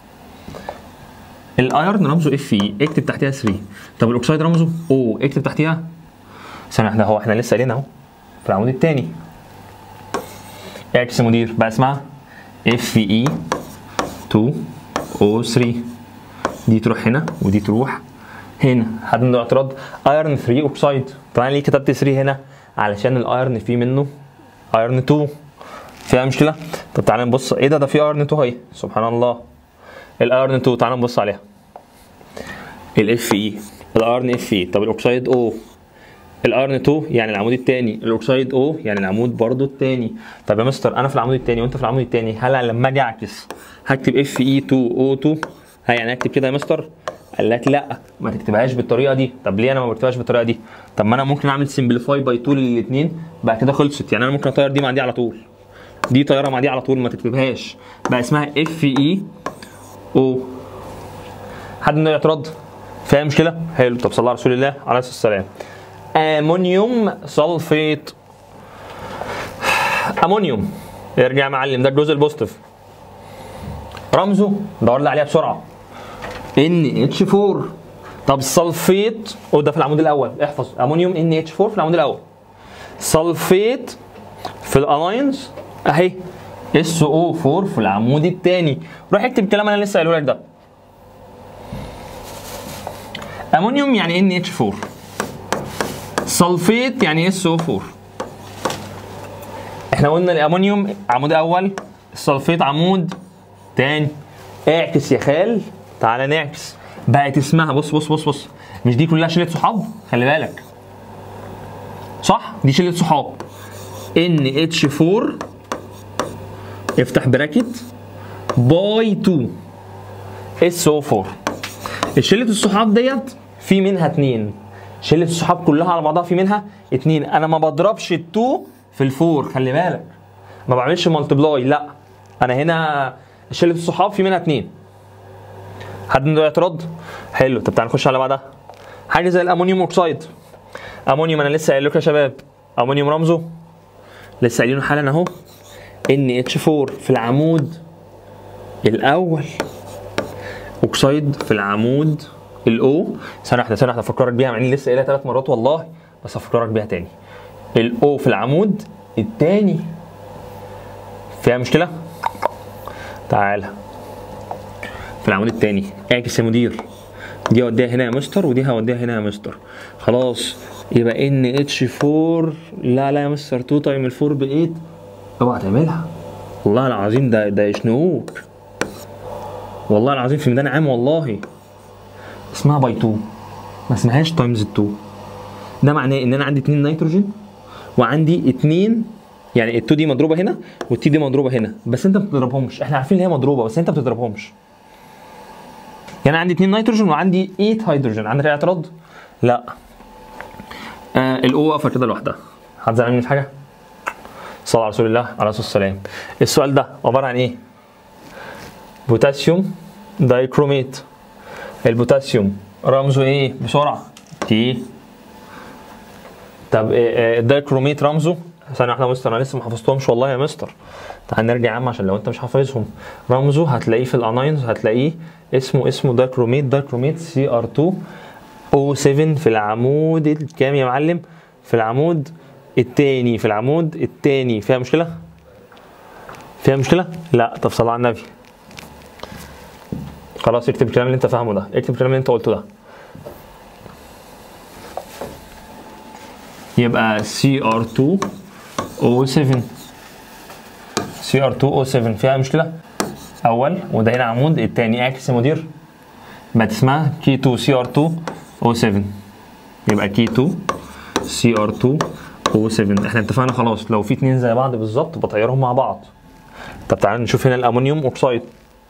الايرن رمزه اف اي اكتب تحتها 3 طب الاوكسايد رمزه او اكتب تحتها ثانيه واحده هو احنا لسه قايلينها اهو في العمود الثاني اعكس يا مدير بقى اسمها اف اي 2 او 3 دي تروح هنا ودي تروح هنا حد عنده اعتراض ايرن 3 اوكسايد طبعا ليه كتبت 3 هنا علشان الايرن فيه منه ايرن 2 فيها مشكله طب تعالى نبص ايه ده ده في ايرن 2 اهي سبحان الله الايرن 2 تعالى نبص عليها الاف اي الايرن اف اي طب الاوكسايد او الارن 2 يعني العمود الثاني الاوكسايد او يعني العمود برضو الثاني طب يا مستر انا في العمود الثاني وانت في العمود الثاني هل لما اجي اعكس هكتب اف اي 2 او 2 ها يعني اكتب كده يا مستر قال لك لا ما تكتبهاش بالطريقه دي طب ليه انا ما بكتبهاش بالطريقه دي طب ما انا ممكن اعمل سمبليفاي باي 2 للاثنين بعد كده خلصت يعني انا ممكن اطير دي مع دي على طول دي طياره مع دي على طول ما تكتبهاش بقى اسمها اف اي او حد عنده اعتراض فاهم مشكله حلو طب صلى على رسول الله عليه الصلاه والسلام امونيوم سلفيت امونيوم ارجع يا معلم ده الجزء البوزيتيف رمزه دور لي عليها بسرعه ان اتش 4 طب السلفيت وده في العمود الاول احفظ امونيوم ان اتش 4 في العمود الاول سلفيت في الالاينز اهي اس او 4 في العمود الثاني روح اكتب الكلام انا لسه قايله لك ده امونيوم يعني ان اتش 4 سلفيت يعني اس او 4 احنا قلنا الامونيوم عمود اول السلفيت عمود تاني اعكس يا خال تعالى نعكس بقت اسمها بص بص بص بص مش دي كلها شله صحاب خلي بالك صح دي شله صحاب ان اتش 4 افتح براكت باي 2 اس او 4 الشله الصحاب ديت في منها اتنين شله الصحاب كلها على بعضها في منها اتنين انا ما بضربش التو في الفور خلي بالك ما بعملش مالتبلاي لا انا هنا شله الصحاب في منها اتنين حد عنده اعتراض حلو طب تعال نخش على بعدها حاجه زي الامونيوم اوكسايد امونيوم انا لسه قايل لكم يا شباب امونيوم رمزه لسه قايلينه حالا اهو ان اتش 4 في العمود الاول اوكسايد في العمود الاو ثانيه واحده ثانيه واحده افكرك بيها مع اني لسه قايلها ثلاث مرات والله بس افكرك بيها تاني الاو في العمود الثاني فيها مشكله تعالى في العمود الثاني اعكس يا مدير دي هوديها هنا يا مستر ودي هوديها هنا يا مستر خلاص يبقى ان اتش 4 لا لا يا مستر 2 تايم ال 4 ب 8 اوعى تعملها والله العظيم ده ده يشنقوك والله العظيم في ميدان عام والله اسمها باي 2 ما اسمهاش تايمز 2 ده معناه ان انا عندي اتنين نيتروجين وعندي اتنين يعني ال2 دي مضروبه هنا والتي دي مضروبه هنا بس انت ما بتضربهمش احنا عارفين ان هي مضروبه بس انت ما بتضربهمش يعني عندي اتنين نيتروجين وعندي 8 هيدروجين عندك اي اعتراض؟ لا آه الاو واقفه كده لوحدها حد زعلان مني في حاجه؟ صلى على رسول الله عليه الصلاه والسلام السؤال ده عباره عن ايه؟ بوتاسيوم دايكروميت البوتاسيوم رمزه ايه بسرعه تي طب الدايكروميت رمزه ثانية واحدة يا مستر أنا لسه ما حفظتهمش والله يا مستر تعال نرجع يا عم عشان لو أنت مش حافظهم رمزه هتلاقيه في الأناينز هتلاقيه اسمه اسمه دايكروميت دايكروميت سي ار 2 او 7 في العمود الكام يا معلم؟ في العمود التاني في العمود التاني فيها مشكله فيها مشكله لا طب صلى على النبي خلاص اكتب الكلام اللي انت فاهمه ده اكتب الكلام اللي انت قلته ده يبقى CR2O7 CR2O7 فيها مشكلة أول وده هنا عمود التاني اعكس يا مدير بقت اسمها K2CR2O7 يبقى K2 CR2O7 احنا اتفقنا خلاص لو في اتنين زي بعض بالظبط بطيرهم مع بعض طب تعالى نشوف هنا الأمونيوم أوكسايد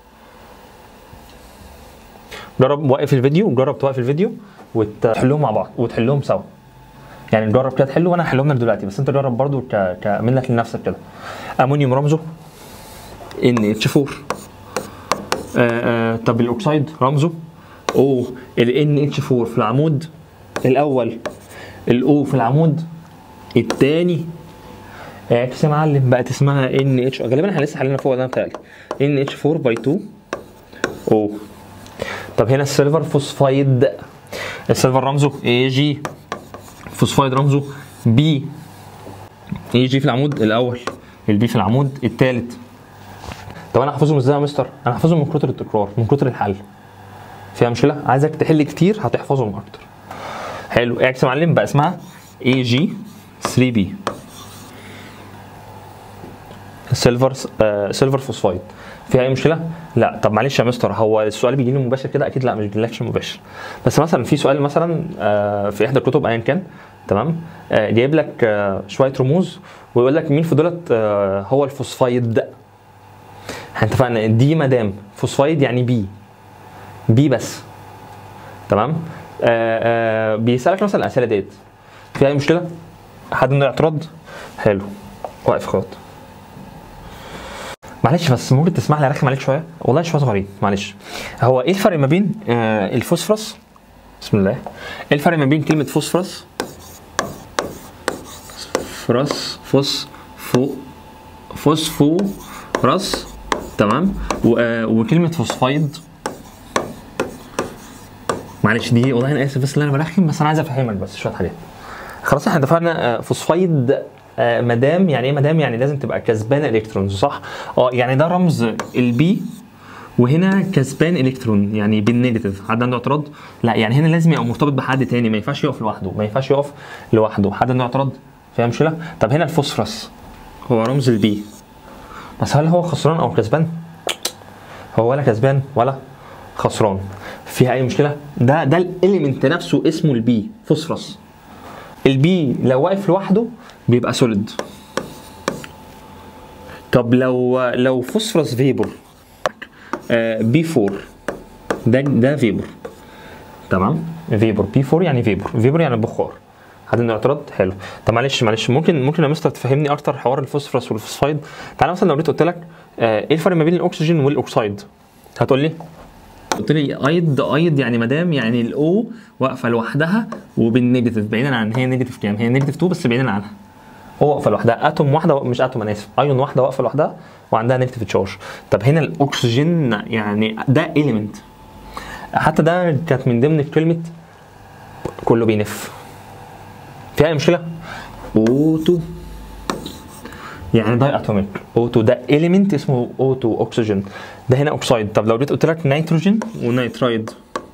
جرب وقف الفيديو جرب توقف الفيديو وتحلهم مع بعض وتحلهم سوا يعني جرب كده تحله وانا هحلهم لك دلوقتي بس انت جرب برضو ك... ك... منك لنفسك كده امونيوم رمزه ان اتش 4 آه آه طب الاكسيد رمزه او ال ان اتش 4 في العمود الاول الاو في العمود الثاني اعكس يا معلم بقت اسمها ان اتش غالبا احنا لسه حلينا فوق ده متهيألي ان اتش 4 باي 2 او طب هنا السيلفر فوسفايد السيلفر رمزه اي جي فوسفايد رمزه بي اي جي في العمود الاول البي في العمود الثالث طب انا احفظهم ازاي يا مستر انا احفظهم من كتر التكرار من كتر الحل فيها مشكله عايزك تحل كتير هتحفظهم اكتر حلو اعكس يا معلم بقى اسمها اي جي 3 بي سيلفر آه سيلفر فوسفايد فيها اي مشكله؟ لا طب معلش يا مستر هو السؤال بيجي لي مباشر كده اكيد لا مش بيجيلكش مباشر بس مثلا في سؤال مثلا آه في احدى الكتب ايا كان تمام آه جايب لك آه شويه رموز ويقول لك مين في دولت آه هو الفوسفايد احنا اتفقنا دي مدام فوسفايد يعني بي بي بس تمام آه آه بيسالك مثلا الاسئله ديت في اي مشكله؟ حد عنده اعتراض؟ حلو واقف خط معلش بس ممكن تسمح لي ارخم عليك شويه والله شويه صغيرين معلش هو ايه الفرق ما بين آه الفوسفورس بسم الله ايه الفرق ما بين كلمه فوسفورس فوسفورس فوس فو فوسفورس تمام و- آه، وكلمه فوسفايد معلش دي والله انا اسف بس ان انا برخم بس انا عايز افهمك بس شويه حاجات خلاص احنا اتفقنا آه، فوسفايد آه، مدام يعني ايه مدام يعني لازم تبقى كسبان الكترونز صح اه يعني ده رمز البي وهنا كسبان الكترون يعني بالنيجاتيف حد عنده اعتراض لا يعني هنا لازم يبقى مرتبط بحد تاني ما ينفعش يقف لوحده ما ينفعش يقف لوحده حد عنده اعتراض فيها مشكله طب هنا الفوسفورس هو رمز البي بس هل هو خسران او كسبان هو ولا كسبان ولا خسران فيها اي مشكله ده ده الاليمنت نفسه اسمه البي فوسفورس البي لو واقف لوحده بيبقى سوليد طب لو لو فوسفورس فيبر بي 4 ده ده فيبر تمام فيبر بي 4 يعني فيبر فيبر يعني بخار حد عنده اعتراض حلو طب معلش معلش ممكن ممكن يا مستر تفهمني اكتر حوار الفوسفورس والفوسفايد تعالى مثلا لو جيت قلت لك آه، ايه الفرق ما بين الاكسجين والاكسايد هتقول لي قلت لي ايد ايد يعني مدام يعني الاو واقفه لوحدها وبالنيجاتيف بعيدا عن هي نيجاتيف كام هي نيجاتيف 2 بس بعيدا عنها هو واقفه لوحدها اتوم واحده مش اتوم انا اسف ايون واحده واقفه لوحدها وعندها نيجاتيف تشارج طب هنا الاكسجين يعني ده اليمنت حتى ده كانت من ضمن كلمه كله بينف في اي مشكله اوتو يعني داي اتوميك اوتو ده اليمنت اسمه اوتو اكسجين ده هنا اوكسايد طب لو جيت قلت لك نيتروجين ونيترايد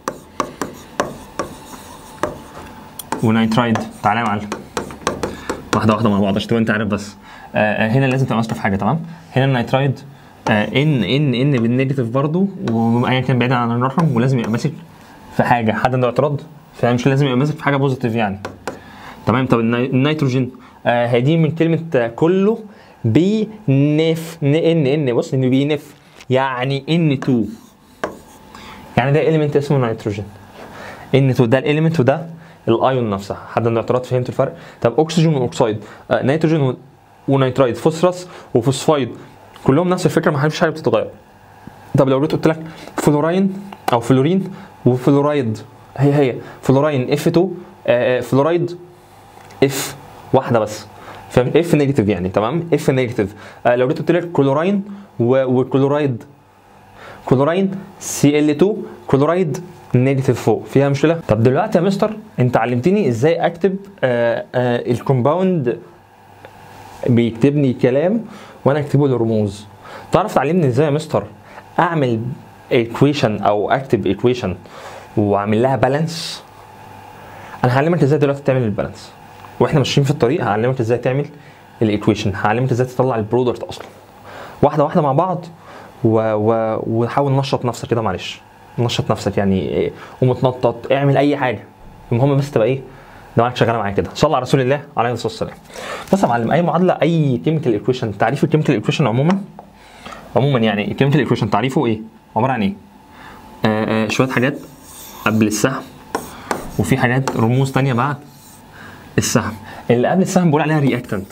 ونيترايد تعالى يا معلم واحده واحده مع بعض عشان تبقى انت عارف بس آه آه، هنا لازم تبقى ماسكه في حاجه تمام هنا النيترايد آه ان ان ان بالنيجاتيف برضو وايا كان بعيدا عن الرقم ولازم يبقى ماسك في حاجه حد عنده اعتراض فمش لازم يبقى ماسك في حاجه بوزيتيف يعني تمام طب الني- النيتروجين آه هي دي من كلمه آه، كله بينف ن ان ان بص انه بينف يعني ان 2 يعني ده اليمنت اسمه نيتروجين ان 2 ده الاليمنت وده الايون نفسها حد عنده اعتراض فهمت الفرق طب اكسجين واكسيد آه نيتروجين و- ونيترايد فوسفورس وفوسفايد كلهم نفس الفكره ما فيش حاجه بتتغير طب لو جيت قلت لك فلوراين او فلورين وفلورايد هي هي فلوراين اف 2 آه، آه، فلورايد اف واحده بس فاهم اف نيجاتيف يعني تمام اف نيجاتيف آه لو جيت قلت لك كلوراين و- وكلورايد كلوراين سي ال 2 كلورايد نيجاتيف فوق فيها مشكله طب دلوقتي يا مستر انت علمتني ازاي اكتب آه آه الكومباوند بيكتبني كلام وانا اكتبه له رموز تعرف تعلمني ازاي يا مستر اعمل ايكويشن او اكتب ايكويشن واعمل لها بالانس انا هعلمك ازاي دلوقتي تعمل البالانس واحنا ماشيين في الطريق هعلمك ازاي تعمل الايكويشن هعلمك ازاي تطلع البرودكت اصلا واحده واحده مع بعض و... و... وحاول نشط نفسك كده معلش نشط نفسك يعني إيه، قوم اتنطط اعمل اي حاجه المهم بس تبقى ايه دماغك شغاله معايا كده صلى على رسول الله عليه الصلاه والسلام بص يا معلم اي معادله اي كيميكال ايكويشن تعريف الكيميكال ايكويشن عموما عموما يعني الكيميكال ايكويشن تعريفه ايه عباره عن ايه آه آه شويه حاجات قبل السهم وفي حاجات رموز تانية بعد السهم اللي قبل السهم بقول عليها رياكتنت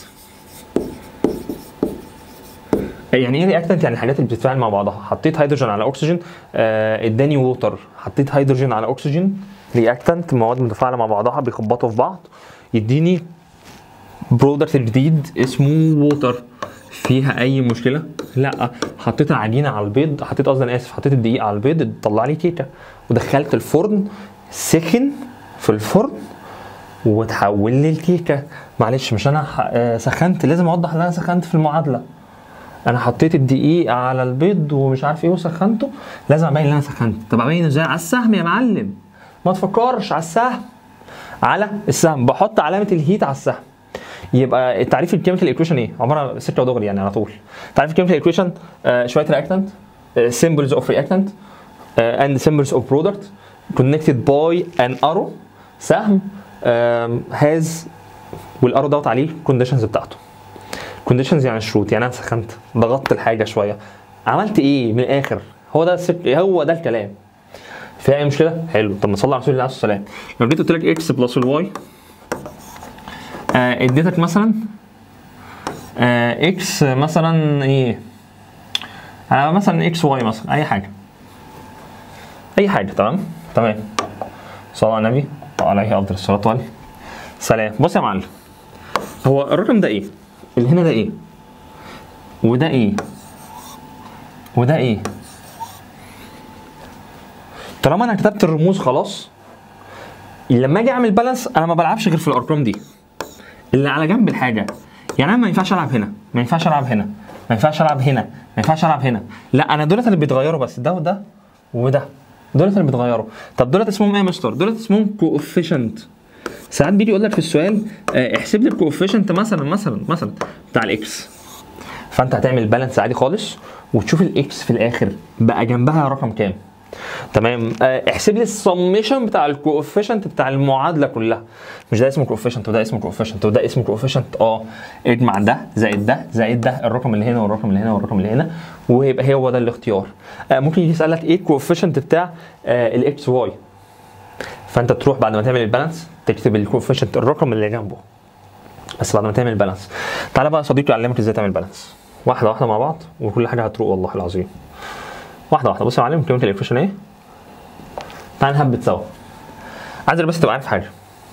يعني ايه رياكتنت يعني الحاجات اللي بتتفاعل مع بعضها حطيت هيدروجين على اكسجين آه، اداني ووتر حطيت هيدروجين على اكسجين رياكتنت مواد متفاعله مع بعضها بيخبطوا في بعض يديني برودكت جديد اسمه ووتر فيها اي مشكله لا حطيت العجينه على البيض حطيت قصدي انا اسف حطيت الدقيق على البيض طلع لي كيكه ودخلت الفرن سخن في الفرن وتحول لي الكيكه معلش مش انا ح- آه، سخنت لازم اوضح ان انا سخنت في المعادله انا حطيت الدقيق على البيض ومش عارف ايه وسخنته لازم ابين ان انا سخنت طب ابين ازاي على السهم يا معلم ما تفكرش على السهم على السهم بحط علامه الهيت على السهم يبقى التعريف الكيميكال ايكويشن ايه عباره عن سكه ودغري يعني على طول تعريف الكيميكال ايكويشن شويه رياكتنت سيمبلز اوف رياكتنت اند سيمبلز اوف برودكت كونكتد باي ان ارو سهم هاز والارو دوت عليه كونديشنز بتاعته كونديشنز يعني شروط يعني انا سخنت ضغطت الحاجه شويه عملت ايه من الاخر هو ده السك... هو ده الكلام في اي مشكله حلو طب ما صلي على رسول الله عليه الصلاه والسلام لو جيت قلت لك اكس بلس الواي آه، اديتك مثلا آه، اكس مثلا ايه انا مثلا اكس واي مثلا اي حاجه اي حاجه تمام تمام صلى على النبي وعليه افضل الصلاه والسلام بص يا معلم هو الرقم ده ايه اللي هنا ده ايه وده ايه وده ايه طالما انا كتبت الرموز خلاص لما اجي اعمل بالانس انا ما بلعبش غير في الارقام دي اللي على جنب الحاجه يعني انا ما ينفعش العب هنا ما ينفعش العب هنا ما ينفعش العب هنا ما ينفعش العب هنا لا انا دولت اللي بيتغيروا بس ده وده وده دولت اللي بيتغيروا طب دولت اسمهم ايه يا مستر دولت اسمهم كوفيشنت ساعات بيجي يقول لك في السؤال آه، احسب لي الكوفيشنت مثلا مثلا مثلا بتاع الاكس فانت هتعمل بالانس عادي خالص وتشوف الاكس في الاخر بقى جنبها رقم كام تمام آه، احسب لي السميشن بتاع الكوفيشنت بتاع المعادله كلها مش ده اسمه كوفيشنت وده اسمه كوفيشنت وده اسمه كوفيشنت اه اجمع ده زائد ده زائد ده الرقم اللي هنا والرقم اللي هنا والرقم اللي هنا ويبقى هو ده الاختيار آه، ممكن يجي يسالك ايه الكوفيشنت بتاع الاكس واي فانت تروح بعد ما تعمل البالانس تكتب الكوفيشنت الرقم اللي جنبه بس بعد ما تعمل بالانس تعالى بقى يا صديقي اعلمك ازاي تعمل بالانس واحده واحده مع بعض وكل حاجه هتروق والله العظيم واحده واحده بص يا معلم كلمه الايكويشن ايه تعال نهبط سوا عايزك بس تبقى عارف حاجه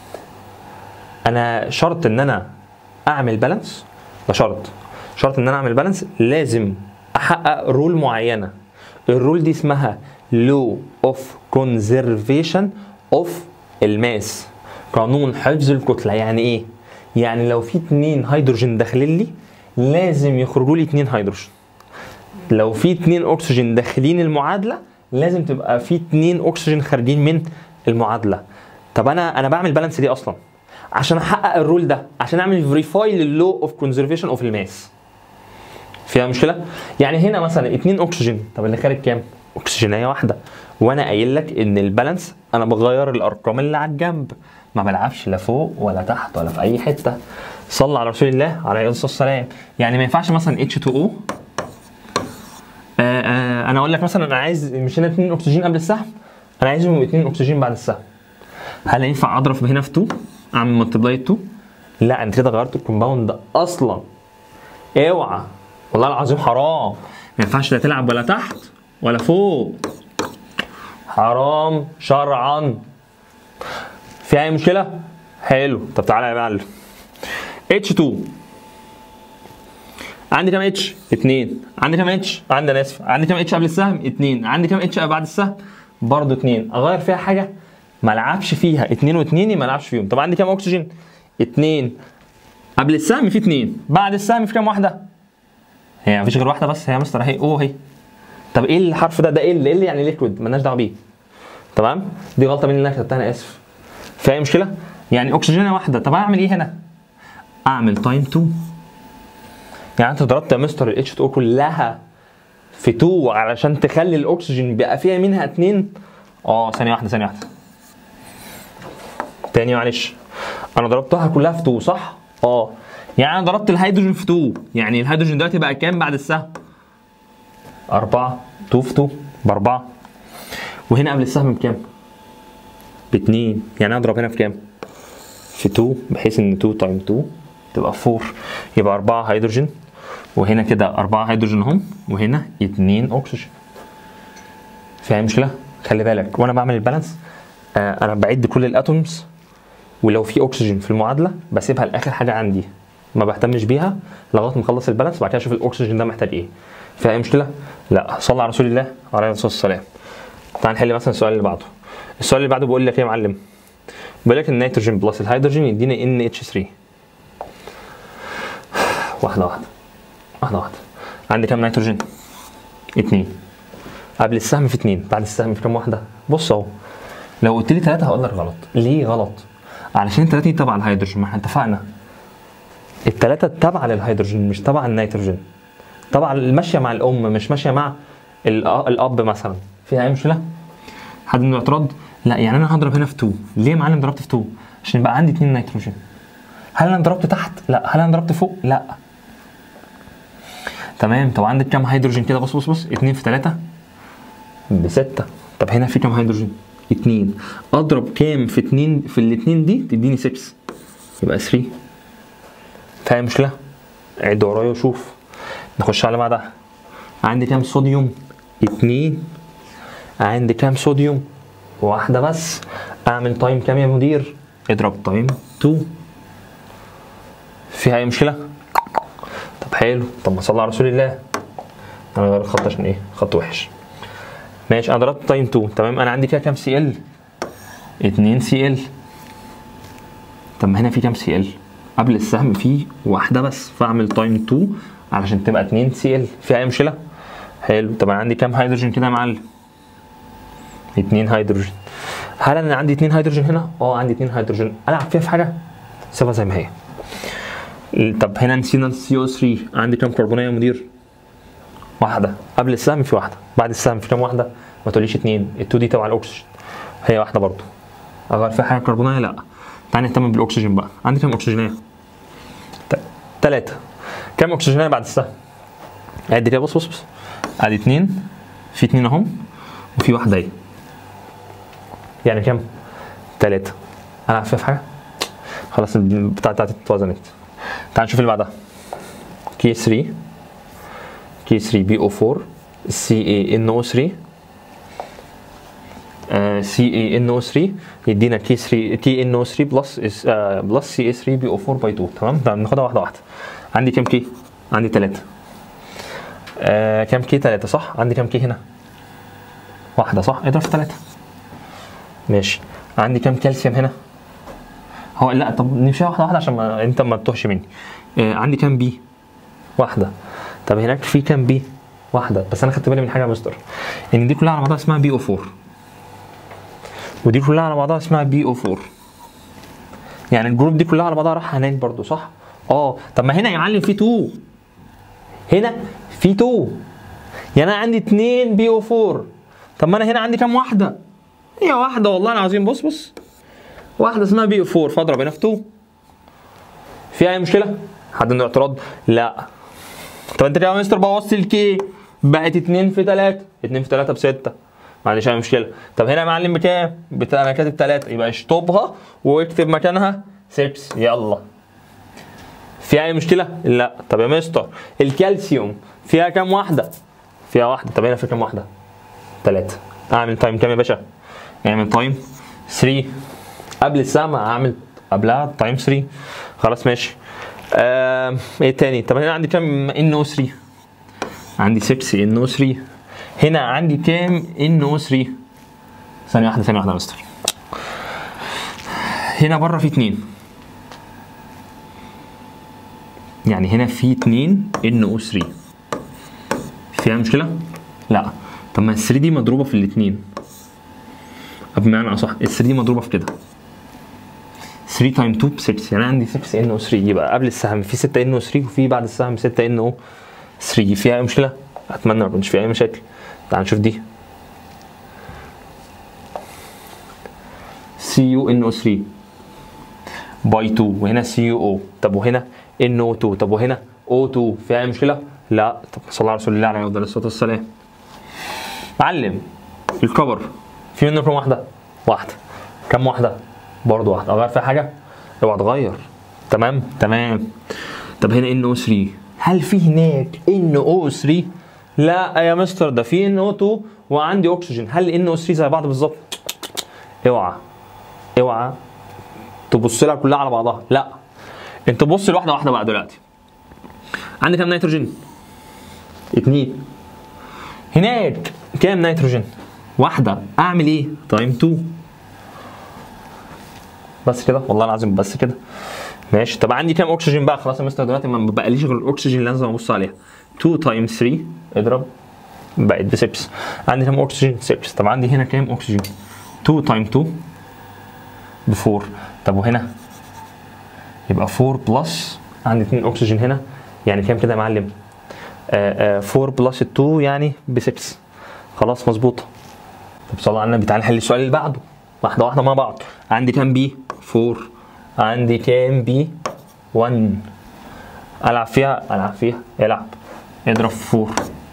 انا شرط ان انا اعمل بالانس ده شرط شرط ان انا اعمل بالانس لازم احقق رول معينه الرول دي اسمها لو اوف كونزرفيشن اوف الماس قانون حفظ الكتله يعني ايه يعني لو في اتنين هيدروجين داخلين لي لازم يخرجوا لي اتنين هيدروجين لو في اتنين اكسجين داخلين المعادله لازم تبقى في اتنين اكسجين خارجين من المعادله طب انا انا بعمل بالانس دي اصلا عشان احقق الرول ده عشان اعمل فيريفاي للو اوف كونزرفيشن اوف الماس فيها مشكله يعني هنا مثلا اتنين اكسجين طب اللي خارج كام اكسجينيه واحده وانا قايل لك ان البالانس انا بغير الارقام اللي على الجنب ما بلعبش لا فوق ولا تحت ولا في اي حته صلى على رسول الله عليه الصلاه والسلام يعني ما ينفعش مثلا H2O آه آه انا اقول لك مثلا انا عايز مش هنا 2 اكسجين قبل السهم انا عايزهم 2 اكسجين بعد السهم هل ينفع اضرب هنا في 2 اعمل ملتبلاي 2 لا انت كده غيرت الكومباوند ده اصلا اوعى والله العظيم حرام ما ينفعش لا تلعب ولا تحت ولا فوق حرام شرعا في اي مشكله حلو طب تعالى يا معلم H2 عندي كام اتش؟ 2 عندي كام اتش؟ عندي انا اسف عندي كام اتش قبل السهم؟ 2 عندي كام اتش بعد السهم؟ برضه 2 اغير فيها حاجه ما العبش فيها 2 و2 ما العبش فيهم طب عندي كام اكسجين 2 قبل السهم في 2 بعد السهم في كام واحده هي مفيش غير واحده بس هي يا مستر اهي او اهي طب ايه الحرف ده ده ال ال يعني ليكويد مالناش دعوه بيه تمام دي غلطه مني اللي انا كتبتها انا اسف في اي مشكله يعني اكسجينه واحده طب اعمل ايه هنا اعمل تايم 2 يعني انت ضربت يا مستر الاتش 2 كلها في 2 علشان تخلي الاكسجين بقى فيها منها 2 اه ثانيه واحده ثانيه واحده تاني معلش انا ضربتها كلها في 2 صح اه يعني انا ضربت الهيدروجين في 2 يعني الهيدروجين دلوقتي بقى كام بعد السهم 4 2 في 2 ب 4 وهنا قبل السهم بكام؟ ب 2 يعني اضرب هنا في كام؟ في 2 بحيث ان 2 تايم 2 تبقى 4 يبقى 4 هيدروجين وهنا كده 4 هيدروجين اهم وهنا 2 اكسجين فيها مشكله؟ خلي بالك وانا بعمل البالانس آه انا بعد كل الاتومز ولو في اكسجين في المعادله بسيبها لاخر حاجه عندي ما بهتمش بيها لغايه ما اخلص البالانس وبعد كده اشوف الاكسجين ده محتاج ايه فيها اي مشكله؟ لا صلى على رسول الله عليه الصلاه والسلام تعال نحل مثلا السؤال اللي بعده السؤال اللي بعده بيقول لك ايه يا معلم بيقول لك النيتروجين بلس الهيدروجين يدينا ان اتش 3 واحده واحده واحده واحده عندي كام نيتروجين اتنين قبل السهم في اتنين بعد السهم في كام واحده بص اهو لو قلت لي ثلاثه هقول لك غلط ليه غلط علشان الثلاثه دي تبع الهيدروجين ما احنا اتفقنا الثلاثه تبع للهيدروجين مش تبع النيتروجين طبعا ماشيه مع الام مش ماشيه مع الاب مثلا فيها اي مشكله حد عنده اعتراض لا يعني انا هضرب هنا في 2 ليه يا معلم ضربت في 2 عشان يبقى عندي 2 نيتروجين هل انا ضربت تحت لا هل انا ضربت فوق لا تمام طب عندك كام هيدروجين كده بص بص بص 2 في 3 ب 6 طب هنا في كام هيدروجين 2 اضرب كام في 2 في الاثنين دي تديني 6 يبقى 3 فاهم مشكله عد ورايا وشوف نخش على بعدها عندي كام صوديوم اتنين عندي كام صوديوم واحدة بس اعمل تايم كام يا مدير اضرب تايم 2 فيها اي مشكلة طب حلو طب ما صلى على رسول الله انا غير الخط عشان ايه خط وحش ماشي انا ضربت تايم 2 تمام انا عندي كده كام سي ال 2 سي ال طب ما هنا في كام سي ال قبل السهم في واحدة بس فاعمل تايم 2 علشان تبقى 2 سي ال فيها اي مشكله حلو طب انا عندي كام هيدروجين كده يا معلم 2 هيدروجين هل انا عندي 2 هيدروجين هنا اه عندي 2 هيدروجين العب فيها في حاجه سيبها زي ما هي طب هنا نسينا السي او 3 عندي كام كربونيه يا مدير واحده قبل السهم في واحده بعد السهم في كام واحده ما تقوليش اثنين ال2 دي تبع الاكسجين هي واحده برضو اغير فيها حاجه كربونيه لا تعالى نهتم بالاكسجين بقى عندي كام اكسجينيه ثلاثه كام اكسجينيه بعد السهم ادي كده بص بص بص ادي اتنين في اتنين اهم وفي واحده اهي يعني كام تلاتة العب فيها في حاجه خلاص البتاع بتاعتي اتوزنت تعال نشوف اللي بعدها كي 3 كي 3 بي او 4 سي اي ان او 3 سي اي ان او 3 يدينا كي 3 كي ان او 3 بلس بلس سي اي 3 بي او 4 باي 2 تمام ناخدها واحده واحده عندي كام كي؟ عندي ثلاثة آه كام كي؟ ثلاثة صح؟ عندي كام كي هنا؟ واحدة صح؟ اضرب في ثلاثة ماشي عندي كام كالسيوم هنا؟ هو لا طب نمشيها واحدة واحدة عشان ما انت ما تتوهش مني آه عندي كام بي؟ واحدة طب هناك في كام بي؟ واحدة بس انا خدت بالي من حاجة يا مستر ان دي كلها على بعضها اسمها بي او 4 ودي كلها على بعضها اسمها بي او 4 يعني الجروب دي كلها على بعضها راح هناك برضو صح؟ اه طب ما هنا يا معلم في 2 هنا في 2 يعني انا عندي 2 بي او 4 طب ما انا هنا عندي كام واحده هي واحده والله العظيم بص بص واحده اسمها بي او 4 فاضرب هنا في 2 في اي مشكله حد عنده اعتراض لا طب انت كده يا مستر بوظت الكي بقت 2 في 3 2 في 3 ب 6 معلش اي مشكله طب هنا يا معلم بكام؟ بتاع انا كاتب 3 يبقى اشطبها واكتب مكانها 6 يلا فيها اي مشكله؟ لا طب يا مستر الكالسيوم فيها كام واحده؟ فيها واحده طب هنا في كام واحده؟ ثلاثه اعمل تايم كام يا باشا؟ اعمل تايم 3 قبل الساعه اعمل قبلها تايم 3 خلاص ماشي آه ايه تاني طب هنا عندي كام ان او 3 عندي 6 ان او 3 هنا عندي كام ان او 3 ثانيه واحده ثانيه واحده يا مستر هنا بره في اتنين يعني هنا في اتنين ان او 3 فيها مشكله؟ لا طب ما ال 3 دي مضروبه في الاتنين بمعنى اصح ال 3 دي مضروبه في كده 3 تايم 2 ب 6 يعني عندي 6 ان او 3 يبقى قبل السهم في 6 ان او 3 وفي بعد السهم 6 ان او 3 فيها اي مشكله؟ اتمنى ما يكونش فيها اي مشاكل تعال نشوف دي سي يو ان او 3 باي 2 وهنا سي يو او طب وهنا ان او 2 طب وهنا او 2 فيها اي مشكله؟ لا طب صلى الله على رسول الله عليه افضل الصلاه والسلام معلم الكبر في منه كام واحده؟ واحده كم واحده؟ برضه واحده اغير فيها حاجه؟ اوعى تغير تمام؟ تمام طب هنا ان او 3 هل في هناك ان او 3؟ لا يا مستر ده في ان او 2 وعندي اكسجين هل ان او 3 زي بعض بالظبط؟ اوعى اوعى تبص لها كلها على بعضها لا انت بص لواحده واحده بقى دلوقتي عندي كام نيتروجين؟ اتنين هناك كام نيتروجين؟ واحدة أعمل إيه؟ تايم 2 بس كده والله العظيم بس كده ماشي طب عندي كام أكسجين بقى خلاص يا مستر دلوقتي ما بقاليش غير الأكسجين اللي لازم أبص عليها 2 تايم 3 اضرب بقت ب 6 عندي كام أكسجين؟ 6 طب عندي هنا كام أكسجين؟ 2 تايم 2 ب 4 طب وهنا يبقى 4 بلس عندي 2 أكسجين هنا يعني كام كده يا معلم؟ آه، آه، 4 بلس 2 يعني ب 6 خلاص مظبوطه طب صلى على النبي تعالى نحل السؤال اللي بعده واحده واحده مع بعض عندي كام بي 4 عندي كام بي 1 العب فيها العب فيها العب اضرب في 4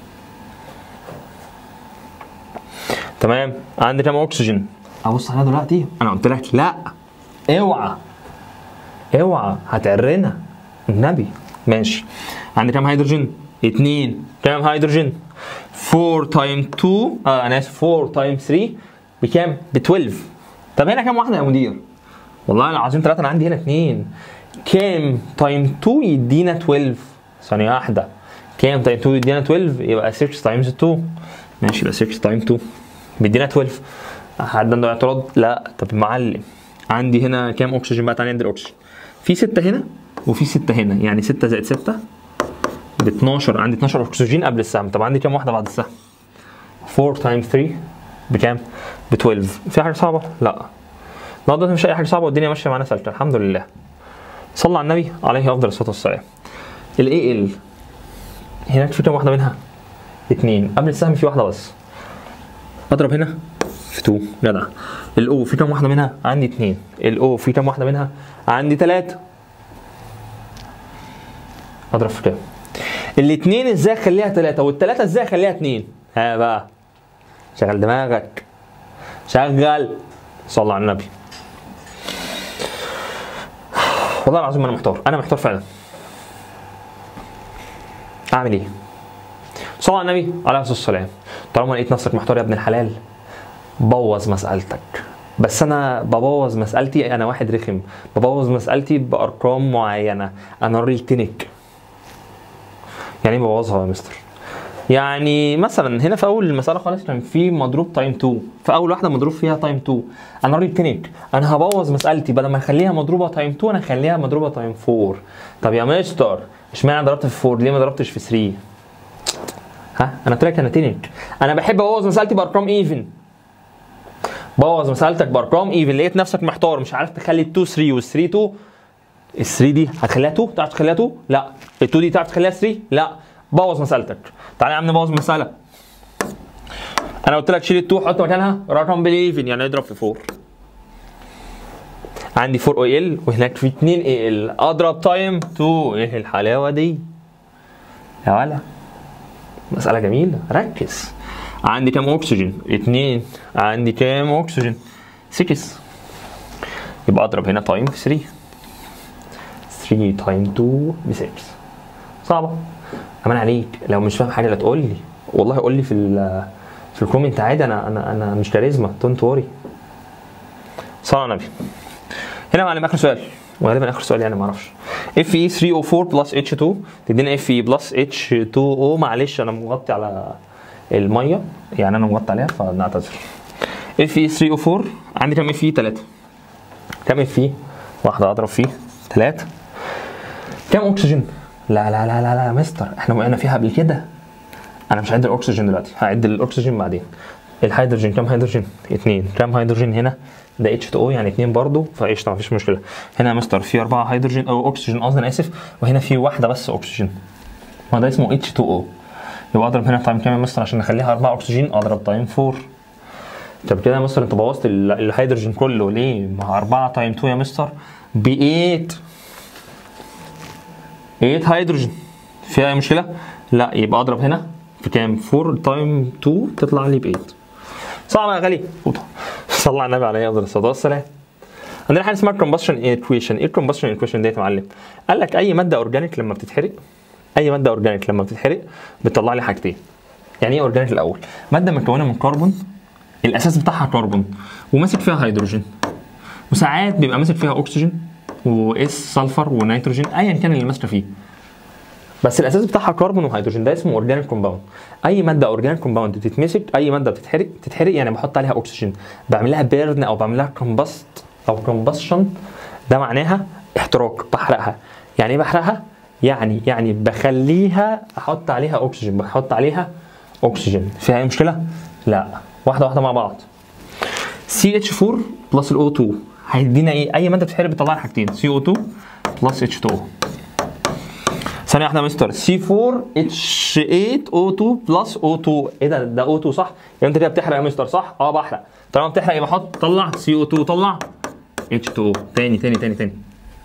تمام عندي كام اكسجين ابص عليها دلوقتي انا قلت لك لا اوعى اوعى هتعرنا النبي ماشي عندي كام هيدروجين؟ اتنين كام هيدروجين؟ 4 تايم 2 اه انا اسف 4 تايم 3 بكام؟ ب 12 طب هنا كام واحده يا مدير؟ والله العظيم ثلاثه انا عندي هنا اتنين كام تايم 2 يدينا 12 ثانيه واحده كام تايم 2 يدينا 12 يبقى 6 تايمز 2 ماشي يبقى 6 تايم 2 بيدينا 12 حد عنده اعتراض؟ لا طب معلم عندي هنا كام اكسجين بقى تعالى عند الاكسجين في 6 هنا وفي 6 هنا يعني 6 زائد 6 ب 12 عندي 12 اكسجين قبل السهم طب عندي كام واحده بعد السهم 4 تايمز 3 بكام ب 12 في حاجه صعبه لا النهارده مش اي حاجه صعبه والدنيا ماشيه معانا سالكه الحمد لله صلى على النبي عليه افضل الصلاه والسلام الاي ال هناك في كام واحده منها اثنين قبل السهم في واحده بس اضرب هنا في 2 جدع الاو في كام واحده منها عندي اثنين الاو في كام واحده منها عندي ثلاثه اضرب في كام الاثنين ازاي اخليها ثلاثه والثلاثه ازاي اخليها اثنين ها بقى شغل دماغك شغل صلى على النبي والله العظيم انا محتار انا محتار فعلا اعمل ايه صلى على النبي عليه الصلاه والسلام طالما لقيت نفسك محتار يا ابن الحلال بوظ مسألتك بس انا ببوظ مسألتي انا واحد رخم ببوظ مسألتي بارقام معينه انا راجل تنك يعني ايه ببوظها يا مستر يعني مثلا هنا في اول المساله خالص كان في مضروب تايم 2 في اول واحده مضروب فيها تايم 2 انا راجل تنك انا هبوظ مسالتي بدل ما اخليها مضروبه تايم 2 انا اخليها مضروبه تايم 4 طب يا مستر اشمعنى ضربت في 4 ليه ما ضربتش في 3 ها انا قلت لك انا تنك انا بحب ابوظ مسالتي بارقام ايفن بوظ مسالتك بارقام ايفن لقيت نفسك محتار مش عارف تخلي ال 2 3 وال 3 2 ال 3 دي هتخليها 2 تعرف تخليها 2 لا ال 2 دي تعرف تخليها 3 لا بوظ مسالتك تعالى يا عم نبوظ مساله انا قلت لك شيل ال 2 حط مكانها رقم بالايفن يعني اضرب في 4 عندي 4 او ال وهناك في 2 اي ال اضرب تايم 2 ايه الحلاوه دي يا ولا مساله جميله ركز عندي كام اكسجين 2 عندي كام اكسجين 6 يبقى اضرب هنا تايم في 3 3 تايم 2 ب 6 صعبه امان عليك لو مش فاهم حاجه لا تقول لي والله قول لي في ال في الكومنت عادي انا انا انا مش كاريزما دونت وري صلى على النبي هنا يا معلم اخر سؤال وغالبا اخر سؤال يعني ما اعرفش اف اي 3 او 4 بلس اتش 2 تدينا اف اي بلس اتش 2 او معلش انا مغطي على الميه يعني انا مغطي عليها فنعتذر اف اي 3 او 4 عندي كام اف اي 3 كام اف اي واحده اضرب فيه 3 كام اكسجين لا لا لا لا لا يا مستر احنا وقعنا فيها قبل كده انا مش هعد الاكسجين دلوقتي هعد الاكسجين بعدين الهيدروجين كام هيدروجين؟ اتنين كام هيدروجين هنا؟ ده اتش 2 او يعني اتنين برضه فقشطه مفيش مشكله هنا يا مستر في اربعه هيدروجين او اكسجين قصدي انا اسف وهنا في واحده بس اكسجين ما ده اسمه اتش 2 او يبقى اضرب هنا تايم كام يا مستر عشان نخليها اربعه اكسجين اضرب تايم 4 طب كده يا مستر انت بوظت ال- الهيدروجين كله ليه؟ مع 4 تايم 2 يا مستر ب 8 8 هيدروجين فيها اي مشكله؟ لا يبقى اضرب هنا في كام؟ 4 تايم 2 تطلع لي ب 8 صعب يا غالي صلى على النبي عليه افضل الصلاه والسلام عندنا حاجه اسمها كومبشن ايكويشن ايه الكومبشن ايكويشن ديت يا معلم قال لك اي ماده اورجانيك لما بتتحرق اي ماده اورجانيك لما بتتحرق بتطلع لي حاجتين يعني ايه اورجانيك الاول ماده مكونه من كربون الاساس بتاعها كربون وماسك فيها هيدروجين وساعات بيبقى ماسك فيها اكسجين واس سلفر ونيتروجين ايا كان اللي ماسكه فيه بس الاساس بتاعها كربون وهيدروجين ده اسمه اورجانيك كومباوند اي ماده اورجانيك كومباوند بتتمسك اي ماده بتتحرق تتحرق يعني بحط عليها اكسجين بعمل لها بيرن او بعمل لها كومبست او كومبشن ده معناها احتراق بحرقها يعني ايه بحرقها يعني يعني بخليها احط عليها اكسجين بحط عليها اكسجين فيها اي مشكله لا واحده واحده مع بعض CH4 بلس ال O2 هيدينا ايه اي ماده بتتحرق بتطلع لنا حاجتين CO2 بلس H2O ثانية واحدة يا مستر C4H8O2 بلس O2 ايه ده ده O2 صح؟ يبقى انت كده بتحرق يا مستر صح؟ اه بحرق طالما بتحرق يبقى حط طلع CO2 طلع H2O تاني تاني تاني تاني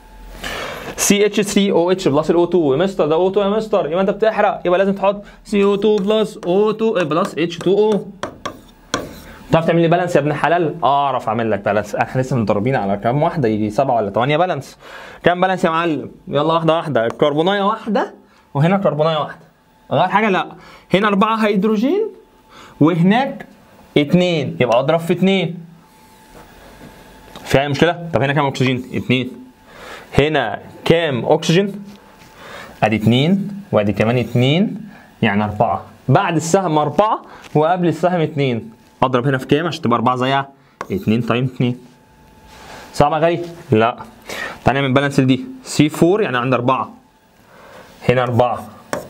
CH3OH بلس ال O2 يا مستر ده O2 يا مستر يبقى انت بتحرق يبقى لازم تحط CO2 بلس O2 بلس H2O تعرف تعمل لي بالانس يا ابن الحلال؟ اعرف اعمل لك بالانس احنا لسه متدربين على كام واحده يجي سبعه ولا ثمانيه بالانس كام بالانس يا معلم؟ يلا واحده واحده الكربونايه واحده وهنا كربونايه واحده غير حاجه لا هنا اربعه هيدروجين وهناك اتنين يبقى اضرب في اتنين في اي مشكله؟ طب هنا كام اكسجين؟ اتنين هنا كام اكسجين؟ ادي اتنين وادي كمان اتنين يعني اربعه بعد السهم اربعه وقبل السهم اتنين اضرب هنا في كام عشان تبقى اربعه زيها اتنين تايم اتنين صعب يا غالي؟ لا تعالى نعمل بالانس دي سي 4 يعني عند اربعه هنا اربعه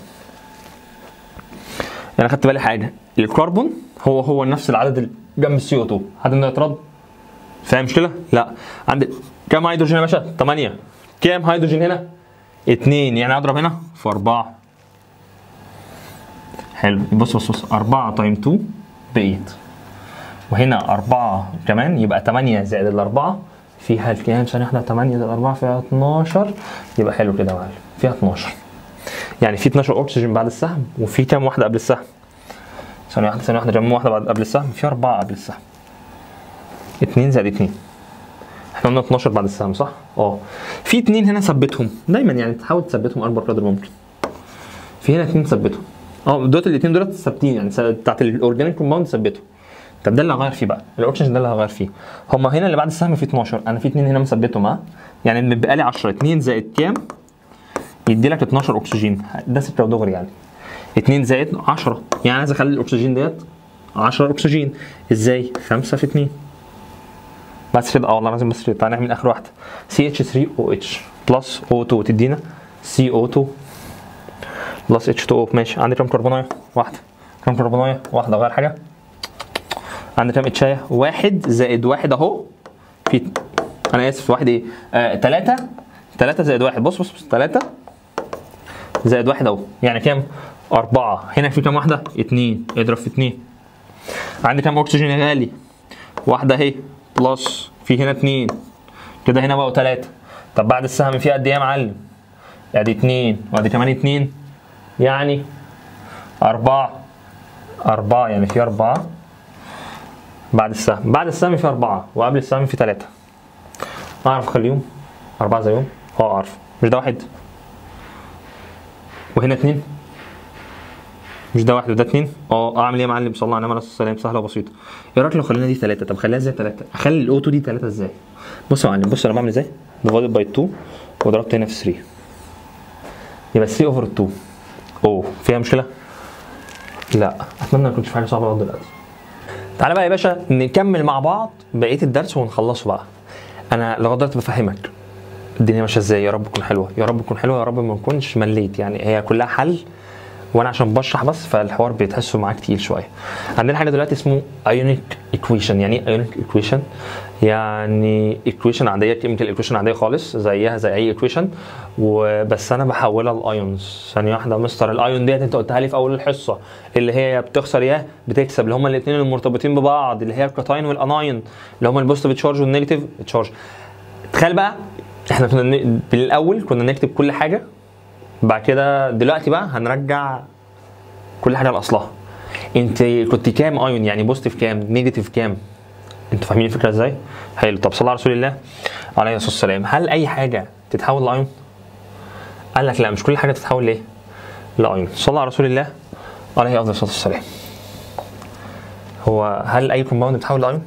انا خدت بالي حاجه الكربون هو هو نفس العدد اللي جنب السي او 2 حد انه يترد فاهم مشكله؟ لا عندي كام هيدروجين يا باشا؟ 8 كام هيدروجين هنا؟ 2 يعني اضرب هنا في 4 حلو بص بص بص 4 تايم 2 ب 8 وهنا 4 كمان يبقى 8 زائد الأربعة فيها الكام ثانية واحدة 8 زائد 4 فيها 12 يبقى حلو كده يا معلم فيها 12 يعني في 12 أكسجين بعد السهم وفي كام واحدة قبل السهم ثانية واحدة ثانية واحدة جنب واحدة بعد قبل السهم في أربعة قبل السهم 2 زائد 2 احنا قلنا 12 بعد السهم صح؟ اه في اتنين هنا ثبتهم دايما يعني تحاول تثبتهم اكبر قدر ممكن في هنا اتنين ثبتهم اه دول الاتنين دول ثابتين يعني س- بتاعت الاورجانيك كومباوند ثبتهم طب ده اللي هغير فيه بقى الاكسجين ده اللي هغير فيه هما هنا اللي بعد السهم في 12 انا في اتنين هنا مثبتهم ها يعني متبقى لي 10 2 زائد كام يدي لك 12 اكسجين ده سكه ودغري يعني 2 زائد 10 يعني عايز اخلي الاكسجين ديت 10 اكسجين ازاي 5 في 2 بس كده اه والله لازم بس كده تعالى نعمل اخر واحده CH3OH بلس O2 تدينا CO2 بلس H2O ماشي عندي كام كربونايه؟ واحده كام كربونايه؟ واحده غير حاجه عندي كام اتشايه؟ واحد زائد واحد اهو في انا اسف واحد ايه؟ آه تلاته تلاته زائد واحد بص بص بص تلاته زائد واحد اهو يعني كام؟ أربعة هنا في كام واحدة؟ اتنين اضرب في اتنين عندي كام أكسجين يا غالي؟ واحدة اهي بلس في هنا اتنين كده هنا بقوا تلاتة طب بعد السهم في قد ايه يا معلم؟ ادي اتنين وادي كمان اتنين يعني أربعة أربعة يعني في أربعة بعد السهم بعد السهم في أربعة وقبل السهم في تلاتة أعرف أخليهم أربعة زيهم؟ أه أعرف مش ده واحد وهنا اتنين مش ده واحد وده اتنين اه اعمل ايه يا معلم صلى الله عليه وسلم سهله وبسيطه ايه رايك لو خلينا دي ثلاثه طب خليها ازاي ثلاثه اخلي الاوتو دي ثلاثه ازاي بص يا معلم بص انا بعمل ازاي ديفايدد باي 2 وضربت هنا في 3 يبقى 3 اوفر 2 اوه فيها مشكله لا اتمنى ما يكونش في حاجه صعبه لغايه دلوقتي تعالى بقى يا باشا نكمل مع بعض بقيه الدرس ونخلصه بقى انا لغايه دلوقتي بفهمك الدنيا ماشيه ازاي يا رب تكون حلوه يا رب تكون حلوه يا رب ما نكونش مليت يعني هي كلها حل وانا عشان بشرح بس فالحوار بيتحسه معاك تقيل شويه عندنا حاجه دلوقتي اسمه ايونيك ايكويشن يعني ايه ايونيك ايكويشن يعني ايكويشن عاديه كيميكال ايكويشن عاديه خالص زيها زي اي ايكويشن وبس انا بحولها لايونز ثانيه واحده يا مستر الايون ديت انت قلتها لي في اول الحصه اللي هي يا بتخسر يا بتكسب اللي هما الاثنين المرتبطين ببعض اللي هي الكاتاين والاناين اللي هما البوزيتيف تشارج والنيجاتيف تشارج تخيل بقى احنا كنا ن- بالاول كنا نكتب كل حاجه بعد كده دلوقتي بقى هنرجع كل حاجه لاصلها انت كنت كام ايون يعني بوزيتيف كام نيجاتيف كام انتوا فاهمين الفكره ازاي حلو طب صلى على رسول الله عليه الصلاه والسلام هل اي حاجه تتحول لايون قال لك لا مش كل حاجه تتحول لايه لايون صلى على رسول الله عليه افضل الصلاه والسلام هو هل اي كومباوند بتحول لايون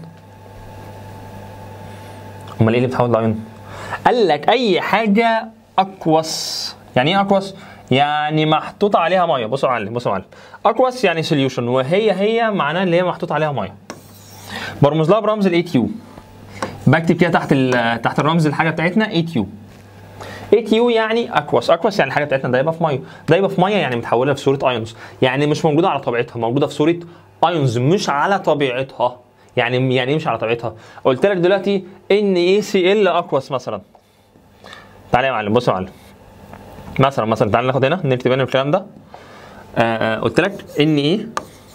امال ايه اللي بتحول لايون قال لك اي حاجه اكوس يعني ايه اكوس يعني محطوط عليها ميه بصوا يا معلم بصوا يا معلم اكوس يعني سوليوشن وهي هي معناها اللي هي محطوط عليها ميه برمز لها برمز الاي كيو بكتب كده تحت ال- تحت الرمز الحاجه بتاعتنا اي كيو اي كيو يعني اكوس اكوس يعني الحاجه بتاعتنا دايبه في ميه دايبه في ميه يعني متحوله في صوره ايونز يعني مش موجوده على طبيعتها موجوده في صوره ايونز مش على طبيعتها يعني يعني ايه مش على طبيعتها قلت لك دلوقتي ان اي سي ال اكوس مثلا تعالى يا معلم بص يا معلم مثلا مثلا تعالى ناخد هنا نكتب هنا الكلام ده آه آه، قلت لك ان ايه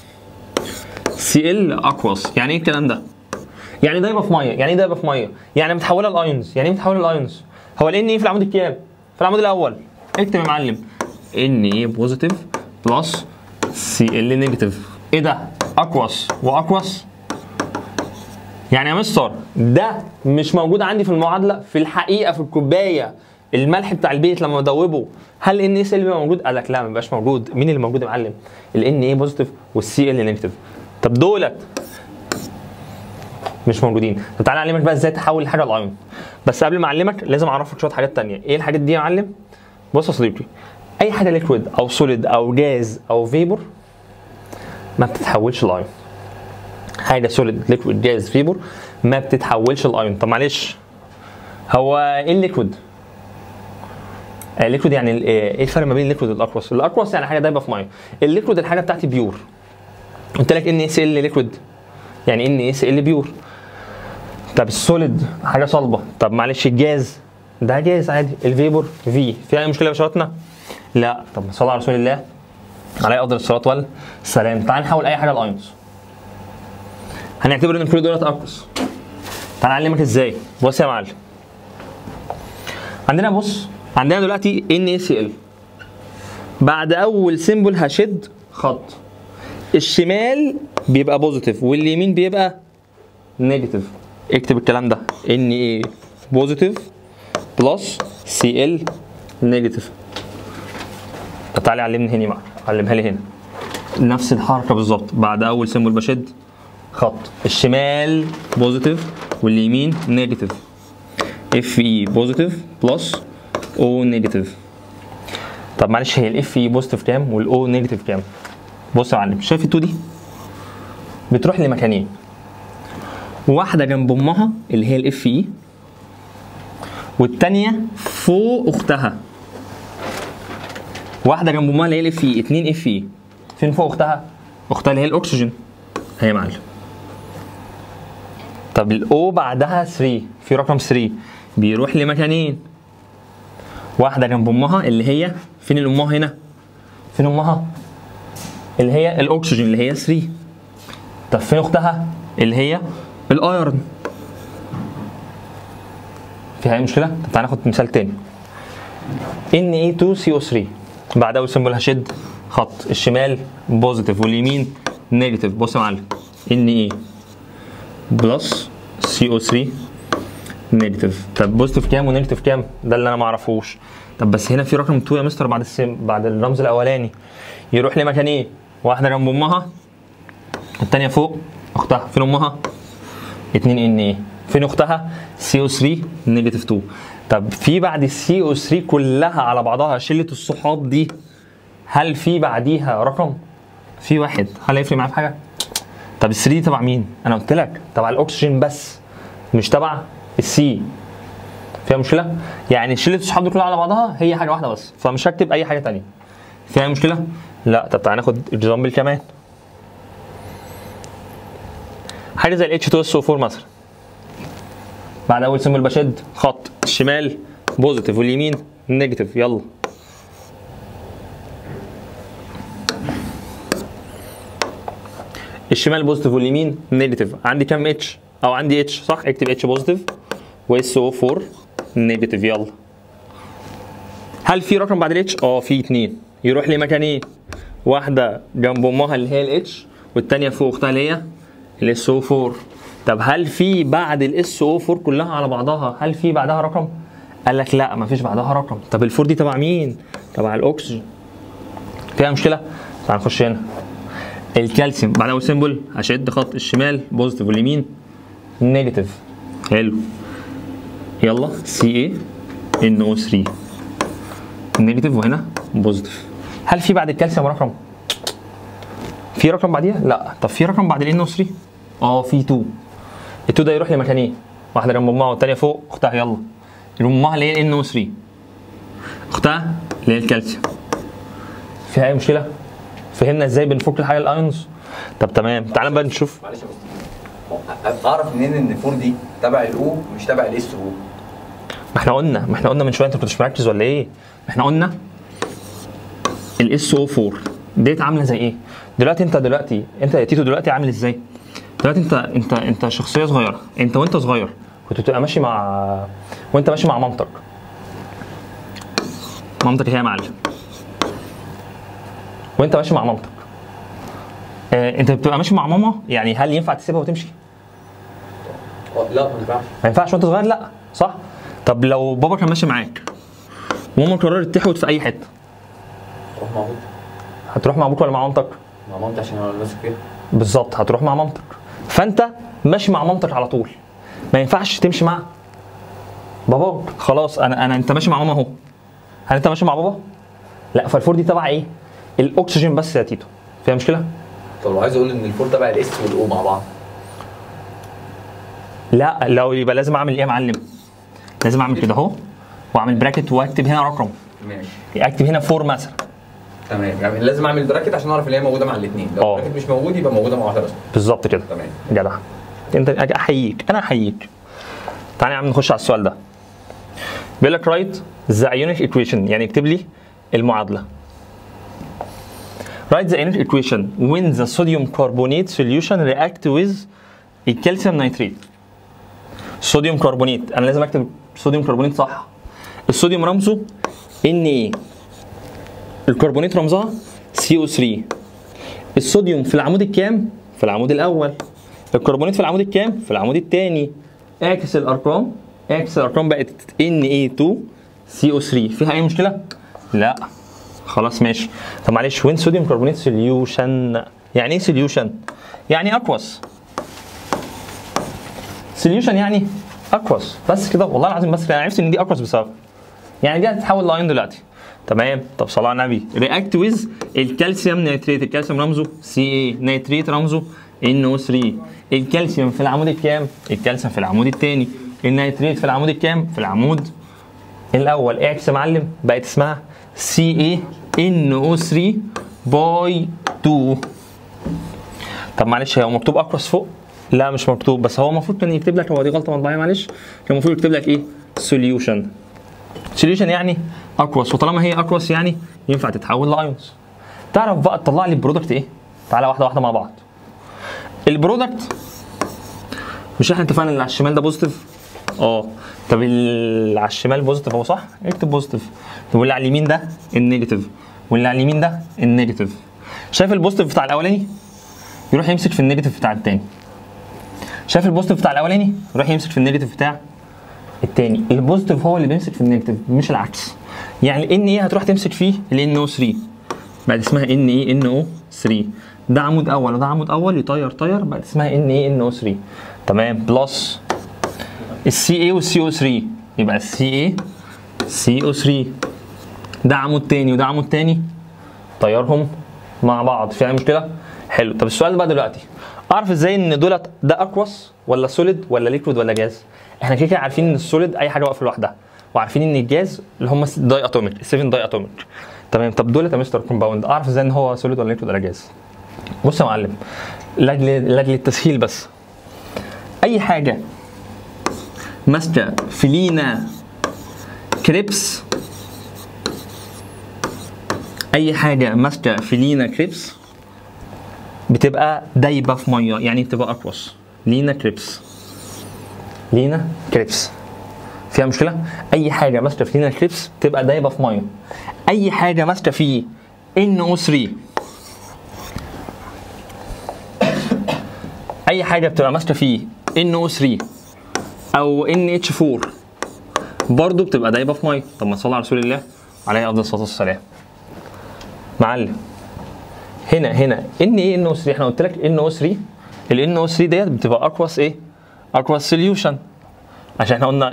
سي ال اكوس يعني ايه الكلام ده يعني دايبه في ميه يعني ايه دايبه في ميه يعني متحوله لايونز يعني ايه متحوله لايونز هو الان ايه في العمود الكام في العمود الاول اكتب يا معلم ان ايه بوزيتيف بلس سي ال نيجاتيف ايه ده اكوس واكوس يعني يا مستر ده مش موجود عندي في المعادله في الحقيقه في الكوبايه الملح بتاع البيت لما بدوبه هل ان اس ال بيبقى موجود؟ قال لك لا ما بيبقاش موجود مين اللي موجود يا معلم؟ الان ايه بوزيتيف والسي ال نيجاتيف طب دولت مش موجودين طب تعالى اعلمك بقى ازاي تحول الحاجه لايون بس قبل ما اعلمك لازم اعرفك شويه حاجات تانية ايه الحاجات دي يا معلم بص يا صديقي اي حاجه ليكويد او سوليد او جاز او فيبور ما بتتحولش لايون حاجه سوليد ليكويد جاز فيبور ما بتتحولش لايون طب معلش هو ايه الليكويد الليكويد يعني ال- ايه الفرق ما بين الليكويد والاكوس الاكوس يعني حاجه دايبه في ميه الليكويد الحاجه بتاعتي بيور قلت لك ان اس ال ليكويد يعني ان اس ال بيور طب السوليد حاجه صلبه طب معلش الجاز ده جاز عادي الفيبور في في اي مشكله يا باشواتنا لا طب صلى على رسول الله عليه افضل الصلاه والسلام تعال نحول اي حاجه لايونز هنعتبر ان كل دولت اكوس تعال اعلمك ازاي بص يا معلم عندنا بص عندنا دلوقتي ان اس ال بعد اول سيمبل هشد خط الشمال بيبقى بوزيتيف واليمين بيبقى نيجاتيف اكتب الكلام ده ان ايه بوزيتيف بلس سي ال نيجاتيف طب تعالى علمني هنا بقى علمها لي هنا نفس الحركه بالظبط بعد اول سيمبل بشد خط الشمال بوزيتيف واليمين نيجاتيف اف اي بوزيتيف بلس او نيجاتيف طب معلش هي الاف اي بوزيتيف كام والاو نيجاتيف كام بص يا معلم شايف التو دي بتروح لمكانين واحده جنب امها اللي هي الاف اي والتانيه فوق اختها واحده جنب امها اللي هي الاف اي اتنين اف اي فين فوق اختها اختها اللي هي الاكسجين هي يا معلم طب الاو بعدها 3 في رقم 3 بيروح لمكانين واحده جنب امها اللي هي فين الامها هنا فين امها اللي هي الاكسجين اللي هي 3 طب فين اختها اللي هي الايرون فيها اي مشكله طب تعالى ناخد مثال تاني ان اي 2 سي او 3 بعد اول سيمبل هشد خط الشمال بوزيتيف واليمين نيجاتيف بص يا معلم ان اي بلس سي او 3 نيجاتيف طب بوزيتيف كام ونيجاتيف كام ده اللي انا ما اعرفوش طب بس هنا في رقم 2 يا مستر بعد السم بعد الرمز الاولاني يروح لمكانين واحده جنب امها الثانيه فوق اختها فين امها 2 ان ايه فين اختها سي او 3 نيجاتيف 2 طب في بعد السي او 3 كلها على بعضها شله الصحاب دي هل في بعديها رقم في واحد هل هيفرق معايا في حاجه طب ال3 دي تبع مين انا قلت لك تبع الاكسجين بس مش تبع السي فيها مشكله يعني شله الصحاب دي كلها على بعضها هي حاجه واحده بس فمش هكتب اي حاجه تانية فيها مشكله لا طب تعالى ناخد اكزامبل كمان حاجه زي ال H2SO4 مثلا بعد اول سيمبل بشد خط الشمال بوزيتيف واليمين نيجاتيف يلا الشمال بوزيتيف واليمين نيجاتيف عندي كام اتش او عندي اتش صح اكتب اتش بوزيتيف واس او 4 نيجاتيف يلا هل في رقم بعد الاتش اه في اتنين يروح لي مكانين واحده جنب امها اللي هي الاتش والتانيه فوق اختها اللي هي الاس او 4 طب هل في بعد الاس او 4 كلها على بعضها هل في بعدها رقم قال لك لا مفيش بعدها رقم طب الفور دي تبع مين تبع الاكسجين فيها مشكله تعال نخش هنا الكالسيوم بعد اول سيمبل هشد خط الشمال بوزيتيف واليمين نيجاتيف حلو يلا سي اي ان او 3 نيجاتيف وهنا بوزيتيف هل في بعد الكالسيوم رقم في رقم بعديها لا طب في رقم بعد الان او 3 اه في 2 ال 2 ده يروح لمكانين واحده جنب امها والثانيه فوق اختها يلا امها اللي هي الان او 3 اختها اللي هي الكالسيوم فيها اي مشكله فهمنا ازاي بنفك الحاجه الايونز طب تمام تعالى بقى نشوف معلش يا مستر اعرف منين ان الفور دي تبع الاو مش تبع الاس او ما احنا قلنا ما احنا قلنا من شويه انت كنتش مركز ولا ايه؟ ما احنا قلنا الاس او 4 ديت عامله زي ايه؟ دلوقتي انت دلوقتي انت يا تيتو دلوقتي عامل ازاي؟ دلوقتي انت انت انت شخصيه صغيره انت وانت صغير كنت بتبقى ماشي مع وانت ماشي مع مامتك مامتك هي معلم وانت ماشي مع مامتك اه انت بتبقى ماشي مع ماما يعني هل ينفع تسيبها وتمشي؟ لا ما ينفعش ما ينفعش وانت صغير لا صح طب لو بابا كان ماشي معاك وماما قررت تحوت في اي حته روح مع ابوك هتروح مع ابوك ولا مع مامتك مع مامتي عشان انا اللي ماسك فيها بالظبط هتروح مع مامتك فانت ماشي مع مامتك على طول ما ينفعش تمشي مع باباك خلاص انا انا انت ماشي مع ماما اهو هل انت ماشي مع بابا لا فالفور دي تبع ايه الاكسجين بس يا تيتو فيها مشكله طب لو عايز اقول ان الفور تبع الاس والاو مع بعض لا لو يبقى لازم اعمل ايه يا معلم لازم اعمل كده اهو واعمل براكت واكتب هنا رقم ماشي اكتب هنا فور مثلا تمام يعني لازم اعمل براكت عشان اعرف ان هي موجوده مع الاثنين لو اه. البراكت مش موجود يبقى موجوده مع واحده بس بالظبط كده تمام جدع انت احييك انا احييك تعالى يا عم نخش على السؤال ده بيقول لك رايت ذا ايونيك ايكويشن يعني اكتب لي المعادله write the ionic equation when the sodium carbonate solution react with الكالسيوم نيتريت صوديوم كربونيت انا لازم اكتب صوديوم كربونيت صح الصوديوم رمزه ان ايه الكربونيت رمزها CO3 الصوديوم في العمود الكام في العمود الاول الكربونيت في العمود الكام في العمود الثاني اعكس الارقام اعكس الارقام بقت Na2CO3 فيها اي مشكله لا خلاص ماشي طب معلش وين صوديوم كربونيت سوليوشن يعني ايه سوليوشن يعني اكوس سوليوشن يعني اكوس بس كده والله العظيم بس انا عرفت ان دي اكوس بسبب يعني دي هتتحول لاين دلوقتي تمام طب صلاه على النبي رياكت ويز الكالسيوم نيتريت الكالسيوم رمزه سي اي نيتريت رمزه ان او 3 الكالسيوم في العمود الكام الكالسيوم في العمود الثاني النيتريت في العمود الكام في العمود الاول اعكس يا معلم بقت اسمها سي اي ان او 3 باي 2 طب معلش هو مكتوب اكروس فوق لا مش مكتوب بس هو المفروض كان يكتب لك هو دي غلطه مطبعيه معلش كان المفروض يكتب لك ايه سوليوشن سوليوشن يعني اكوس وطالما هي اكوس يعني ينفع تتحول لايونز تعرف بقى تطلع لي البرودكت ايه تعالى واحده واحده مع بعض البرودكت مش احنا اتفقنا اللي على الشمال ده بوزيتيف اه طب اللي على الشمال بوزيتيف هو صح اكتب بوزيتيف طب واللي على اليمين ده النيجاتيف واللي على اليمين ده النيجاتيف شايف البوزيتيف بتاع الاولاني يروح يمسك في النيجاتيف بتاع التاني شايف البوزيتيف بتاع الاولاني يروح يمسك في النيجاتيف بتاع التاني البوزيتيف هو اللي بيمسك في النيجاتيف مش العكس يعني الان ايه هتروح تمسك فيه الان او 3 بقت اسمها ان ايه ان او 3 ده عمود اول وده عمود اول يطير طير بقت اسمها ان ايه ان او 3 تمام بلس السي اي والسي او 3 يبقى السي اي سي او 3 ده عمود تاني وده عمود تاني طيرهم مع بعض في اي مشكله حلو طب السؤال بقى دلوقتي اعرف ازاي ان دولت ده اكوس ولا سوليد ولا ليكويد ولا جاز احنا كده كده عارفين ان السوليد اي حاجه واقفه لوحدها وعارفين ان الجاز اللي هم داي اتوميك 7 داي اتوميك تمام طب دولت يا مستر كومباوند اعرف ازاي ان هو سوليد ولا ليكويد ولا جاز بص يا معلم لاجل لاجل التسهيل بس اي حاجه ماسكه فيلينا كريبس اي حاجه ماسكه فيلينا كريبس بتبقى دايبه في ميه يعني بتبقى اقوس لينا كريبس لينا كريبس فيها مشكله اي حاجه ماسكه في لينا كريبس بتبقى دايبه في ميه اي حاجه ماسكه في NO3 اي حاجه بتبقى ماسكه فيه NO3 او NH4 برضه بتبقى دايبه في ميه طب ما تصلي على رسول الله عليه افضل الصلاه والسلام معلم هنا هنا ان ايه ان او 3 احنا قلت لك ان او 3 الان او 3 ديت بتبقى اقوس ايه اقوس سوليوشن عشان احنا قلنا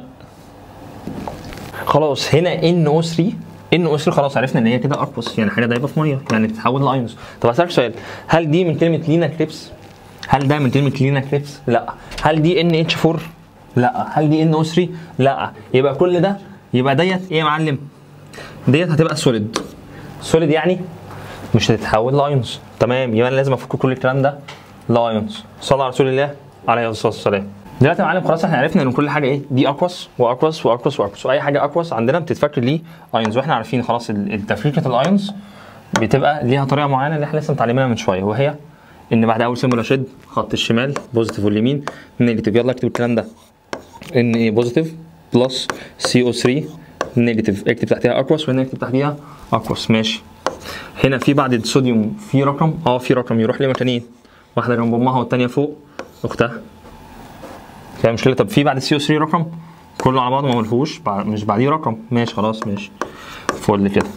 خلاص هنا ان او 3 ان او 3 خلاص عرفنا ان هي كده اقوس يعني حاجه دايبه في ميه يعني بتتحول لايونز طب هسالك سؤال هل دي من كلمه لينا كريبس هل ده من كلمه لينا كريبس لا هل دي ان اتش 4 لا هل دي ان او 3 لا يبقى كل ده يبقى ديت ايه يا معلم ديت هتبقى سوليد سوليد يعني مش هتتحول لايونز تمام يبقى انا لازم افك كل الكلام ده لايونز صلى على رسول الله عليه الصلاه والسلام دلوقتي يا معلم خلاص احنا عرفنا ان كل حاجه ايه دي اقوس واقوس واقوس واقوس واي حاجه اقوس عندنا بتتفك ليه ايونز واحنا عارفين خلاص ال- التفريكه الايونز بتبقى ليها طريقه معينه اللي احنا لسه متعلمينها من شويه وهي ان بعد اول سيمبل اشد خط الشمال بوزيتيف واليمين نيجاتيف يلا اكتب الكلام ده ان ايه بوزيتيف بلس سي او 3 نيجاتيف اكتب تحتها اقوس وهنا اكتب تحتها اقوس ماشي هنا في بعد الصوديوم في رقم اه في رقم يروح لمكانين واحده جنب امها والثانيه فوق اختها فيها مشكله طب في بعد السي او 3 رقم كله على بعضه ما ملهوش بعد- مش بعديه رقم ماشي خلاص ماشي فل كده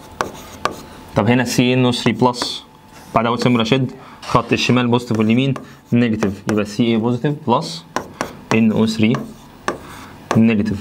طب هنا سي ان او 3 بلس بعد اول سيمبل اشد خط الشمال بوزيتيف واليمين نيجاتيف يبقى سي اي بوزيتيف بلس ان او 3 نيجاتيف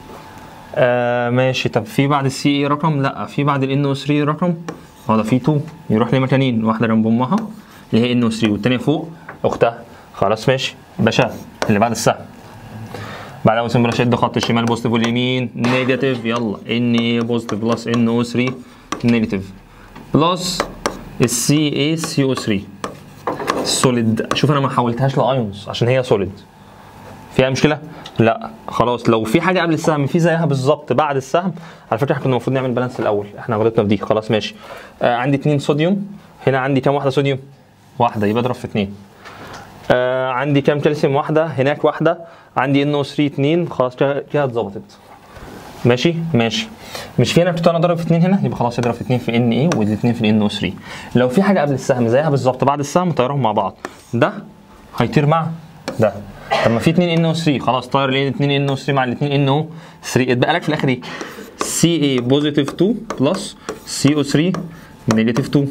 آه ماشي طب في بعد السي اي رقم لا في بعد الان او 3 رقم اه ده في 2 يروح لمكانين واحده جنب امها اللي هي ان او 3 والثانيه فوق اختها خلاص ماشي باشا اللي بعد السهم بعد اول سمبل اشد خط الشمال بوزيتيف واليمين نيجاتيف يلا ان اي بوزيتيف بلس ان او 3 نيجاتيف بلس السي اي سي او 3 سوليد شوف انا ما حولتهاش لايونز عشان هي سوليد فيها مشكله لا خلاص لو في حاجه قبل السهم في زيها بالظبط بعد السهم على فكره احنا كنا المفروض نعمل بالانس الاول احنا غلطنا في دي خلاص ماشي آه عندي اتنين صوديوم هنا عندي كام واحده صوديوم واحده يبقى اضرب في اتنين آه عندي كام كالسيوم واحده هناك واحده عندي ان او 3 اتنين خلاص كده كده اتظبطت ماشي ماشي مش في هنا كنت انا ضارب في اتنين هنا يبقى خلاص اضرب في اتنين في ان ايه والاثنين في الان او 3 لو في حاجه قبل السهم زيها بالظبط بعد السهم طيرهم مع بعض ده هيطير مع ده طب ما في 2 ان او 3 خلاص طاير ليه 2 ان او 3 مع الاثنين ان او 3 اتبقى لك في الاخر ايه سي اي بوزيتيف 2 بلس سي او 3 نيجاتيف 2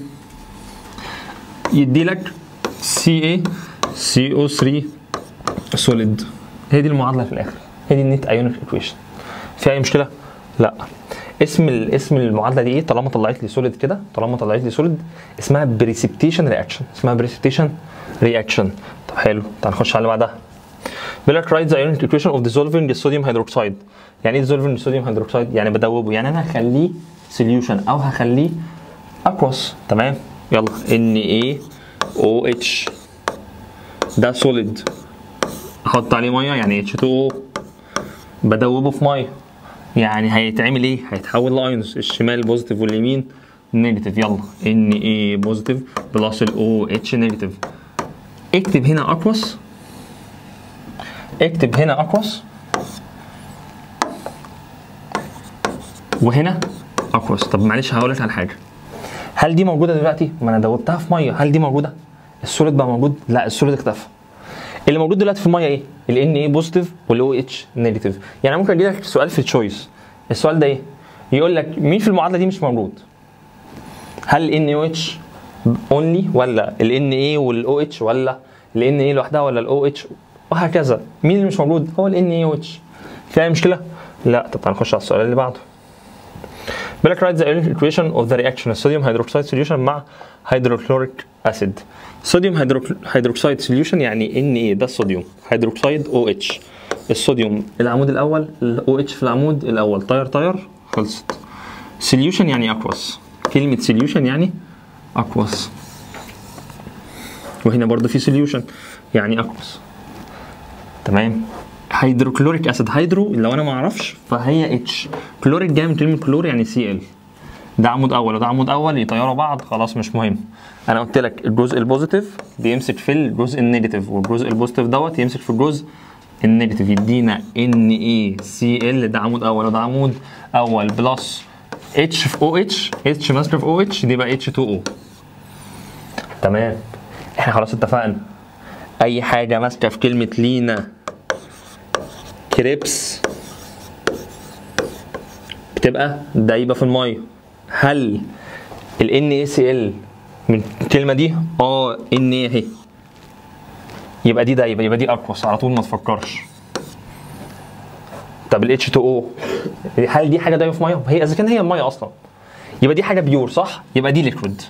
يدي لك سي اي سي او 3 سوليد هي دي المعادله في الاخر هي دي النت ايونيك ايكويشن في اي مشكله لا اسم ال- اسم المعادله دي ايه طالما طلعت لي سوليد كده طالما طلعت لي سوليد اسمها بريسبتيشن رياكشن اسمها بريسبتيشن رياكشن طب حلو تعال نخش على اللي بعدها بيقول لك رايت ذا ايونيك ايكويشن اوف ديزولفينج الصوديوم هيدروكسيد يعني ايه ديزولفينج الصوديوم هيدروكسيد يعني بدوبه يعني انا هخليه سوليوشن او هخليه اكوس تمام يلا ان اي او اتش ده سوليد احط عليه ميه يعني اتش 2 او بدوبه في ميه يعني هيتعمل ايه هيتحول لايونز الشمال بوزيتيف واليمين نيجاتيف يلا ان اي بوزيتيف بلس الاو اتش نيجاتيف اكتب هنا اقوس اكتب هنا اقوس وهنا اقوس طب معلش هقول لك على حاجه هل دي موجوده دلوقتي ما انا دوبتها في ميه هل دي موجوده السوليد بقى موجود لا السوليد اختفى اللي موجود دلوقتي في الميه ايه ال ان اي بوزيتيف والاو اتش نيجاتيف يعني ممكن اجي لك سؤال في التشويس السؤال ده ايه يقول لك مين في المعادله دي مش موجود هل ال ان او اتش اونلي ولا ال ان اي والاو اتش ولا ال ان اي لوحدها ولا الاو اتش وهكذا مين اللي مش موجود هو ال ان اي او اتش في اي مشكله لا طب تعال نخش على السؤال اللي بعده بيقول لك write the ionic equation of the reaction الصوديوم hydroxide solution مع hydrochloric acid صوديوم hydroxide solution يعني ان ايه ده الصوديوم hydroxide OH الصوديوم العمود الاول ال OH في العمود الاول طير طير خلصت solution يعني aqueous كلمة solution يعني aqueous وهنا برضه في solution يعني aqueous تمام هيدروكلوريك اسيد هيدرو لو انا ما اعرفش فهي اتش كلوريك جاي من كلمه كلور يعني سي ال ده عمود اول وده عمود اول يطيروا بعض خلاص مش مهم انا قلت لك الجزء البوزيتيف بيمسك في الجزء النيجاتيف والجزء البوزيتيف دوت يمسك في الجزء النيجاتيف يدينا ان اي سي ال ده عمود اول وده عمود اول بلس اتش في او اتش اتش ماسكه في او اتش دي بقى اتش 2 او تمام احنا خلاص اتفقنا اي حاجه ماسكه في كلمه لينا كريبس بتبقى دايبه في الميه هل ال NaCl من الكلمه دي اه ان اهي يبقى دي دايبه يبقى دي اقوس على طول ما تفكرش طب ال H2O هل دي حاجه دايبه في ميه هي اذا كان هي الميه اصلا يبقى دي حاجه بيور صح يبقى دي ليكويد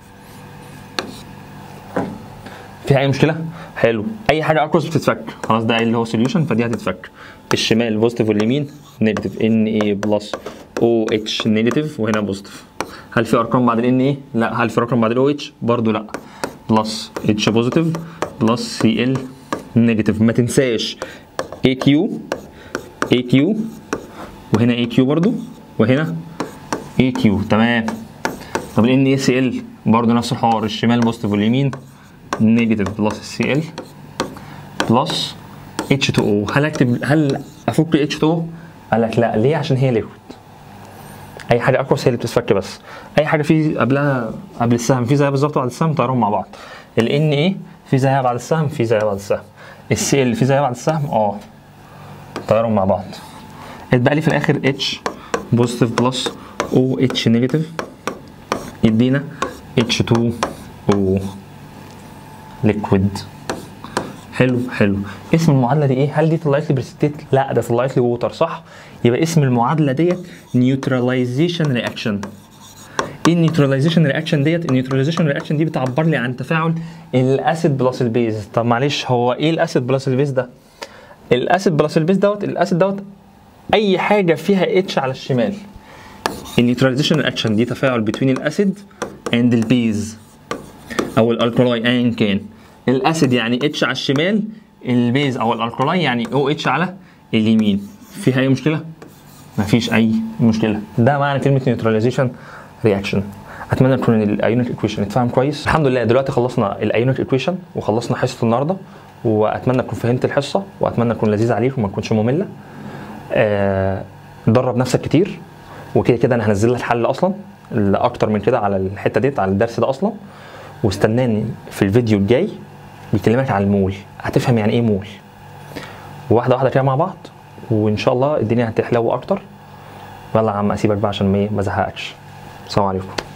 فيها اي مشكله حلو اي حاجه اكروس بتتفك خلاص ده اللي هو سوليوشن فدي هتتفك الشمال بوزيتيف واليمين نيجاتيف ان اي بلس او اتش نيجاتيف وهنا بوزيتيف هل في ارقام بعد الان اي لا هل في رقم بعد الاو اتش برضه لا بلس اتش بوزيتيف بلس سي ال نيجاتيف ما تنساش اي كيو اي كيو وهنا اي كيو برضه وهنا اي كيو تمام طب الان اي سي ال برضه نفس الحوار الشمال بوزيتيف واليمين نيجاتيف بلس سي ال بلس اتش 2 او هل اكتب هل افك اتش 2 او قال لك لا ليه عشان هي ليكويد اي حاجه اكوس هي اللي بتتفك بس اي حاجه في قبلها قبل السهم في زيها بالظبط بعد السهم طيرهم مع بعض الان ايه في زيها بعد السهم في زيها بعد السهم السي ال في زيها بعد السهم اه طيرهم مع بعض اتبقى لي في الاخر اتش بوزيتيف بلس او اتش نيجاتيف يدينا اتش 2 او ليكويد حلو حلو اسم المعادله دي ايه هل دي طلعت لي بريسيتيت لا ده طلعت لي ووتر صح يبقى اسم المعادله ديت نيوتراليزيشن رياكشن ايه النيوتراليزيشن رياكشن ديت النيوتراليزيشن رياكشن دي بتعبر لي عن تفاعل الاسيد بلس البيز طب معلش هو ايه الاسيد بلس البيز ده الاسيد بلس البيز دوت الاسيد دوت اي حاجه فيها اتش على الشمال النيوتراليزيشن رياكشن دي تفاعل بين الاسيد اند البيز او الالكولاي ايا كان الاسيد يعني اتش على الشمال البيز او الالكولاي يعني او اتش على اليمين فيها اي مشكله مفيش اي مشكله ده معنى كلمه نيوتراليزيشن رياكشن اتمنى تكون الايونيك ايكويشن اتفهم كويس الحمد لله دلوقتي خلصنا الايونيك ايكويشن وخلصنا حصه النهارده واتمنى تكون فهمت الحصه واتمنى تكون لذيذه عليكم وما تكونش ممله آه درب نفسك كتير وكده كده انا هنزل لك حل اصلا اكتر من كده على الحته ديت على الدرس ده اصلا واستناني في الفيديو الجاي بيكلمك عن المول هتفهم يعني ايه مول واحده واحده كده مع بعض وان شاء الله الدنيا هتحلو اكتر يلا يا عم اسيبك بقى عشان ما ازهقكش السلام عليكم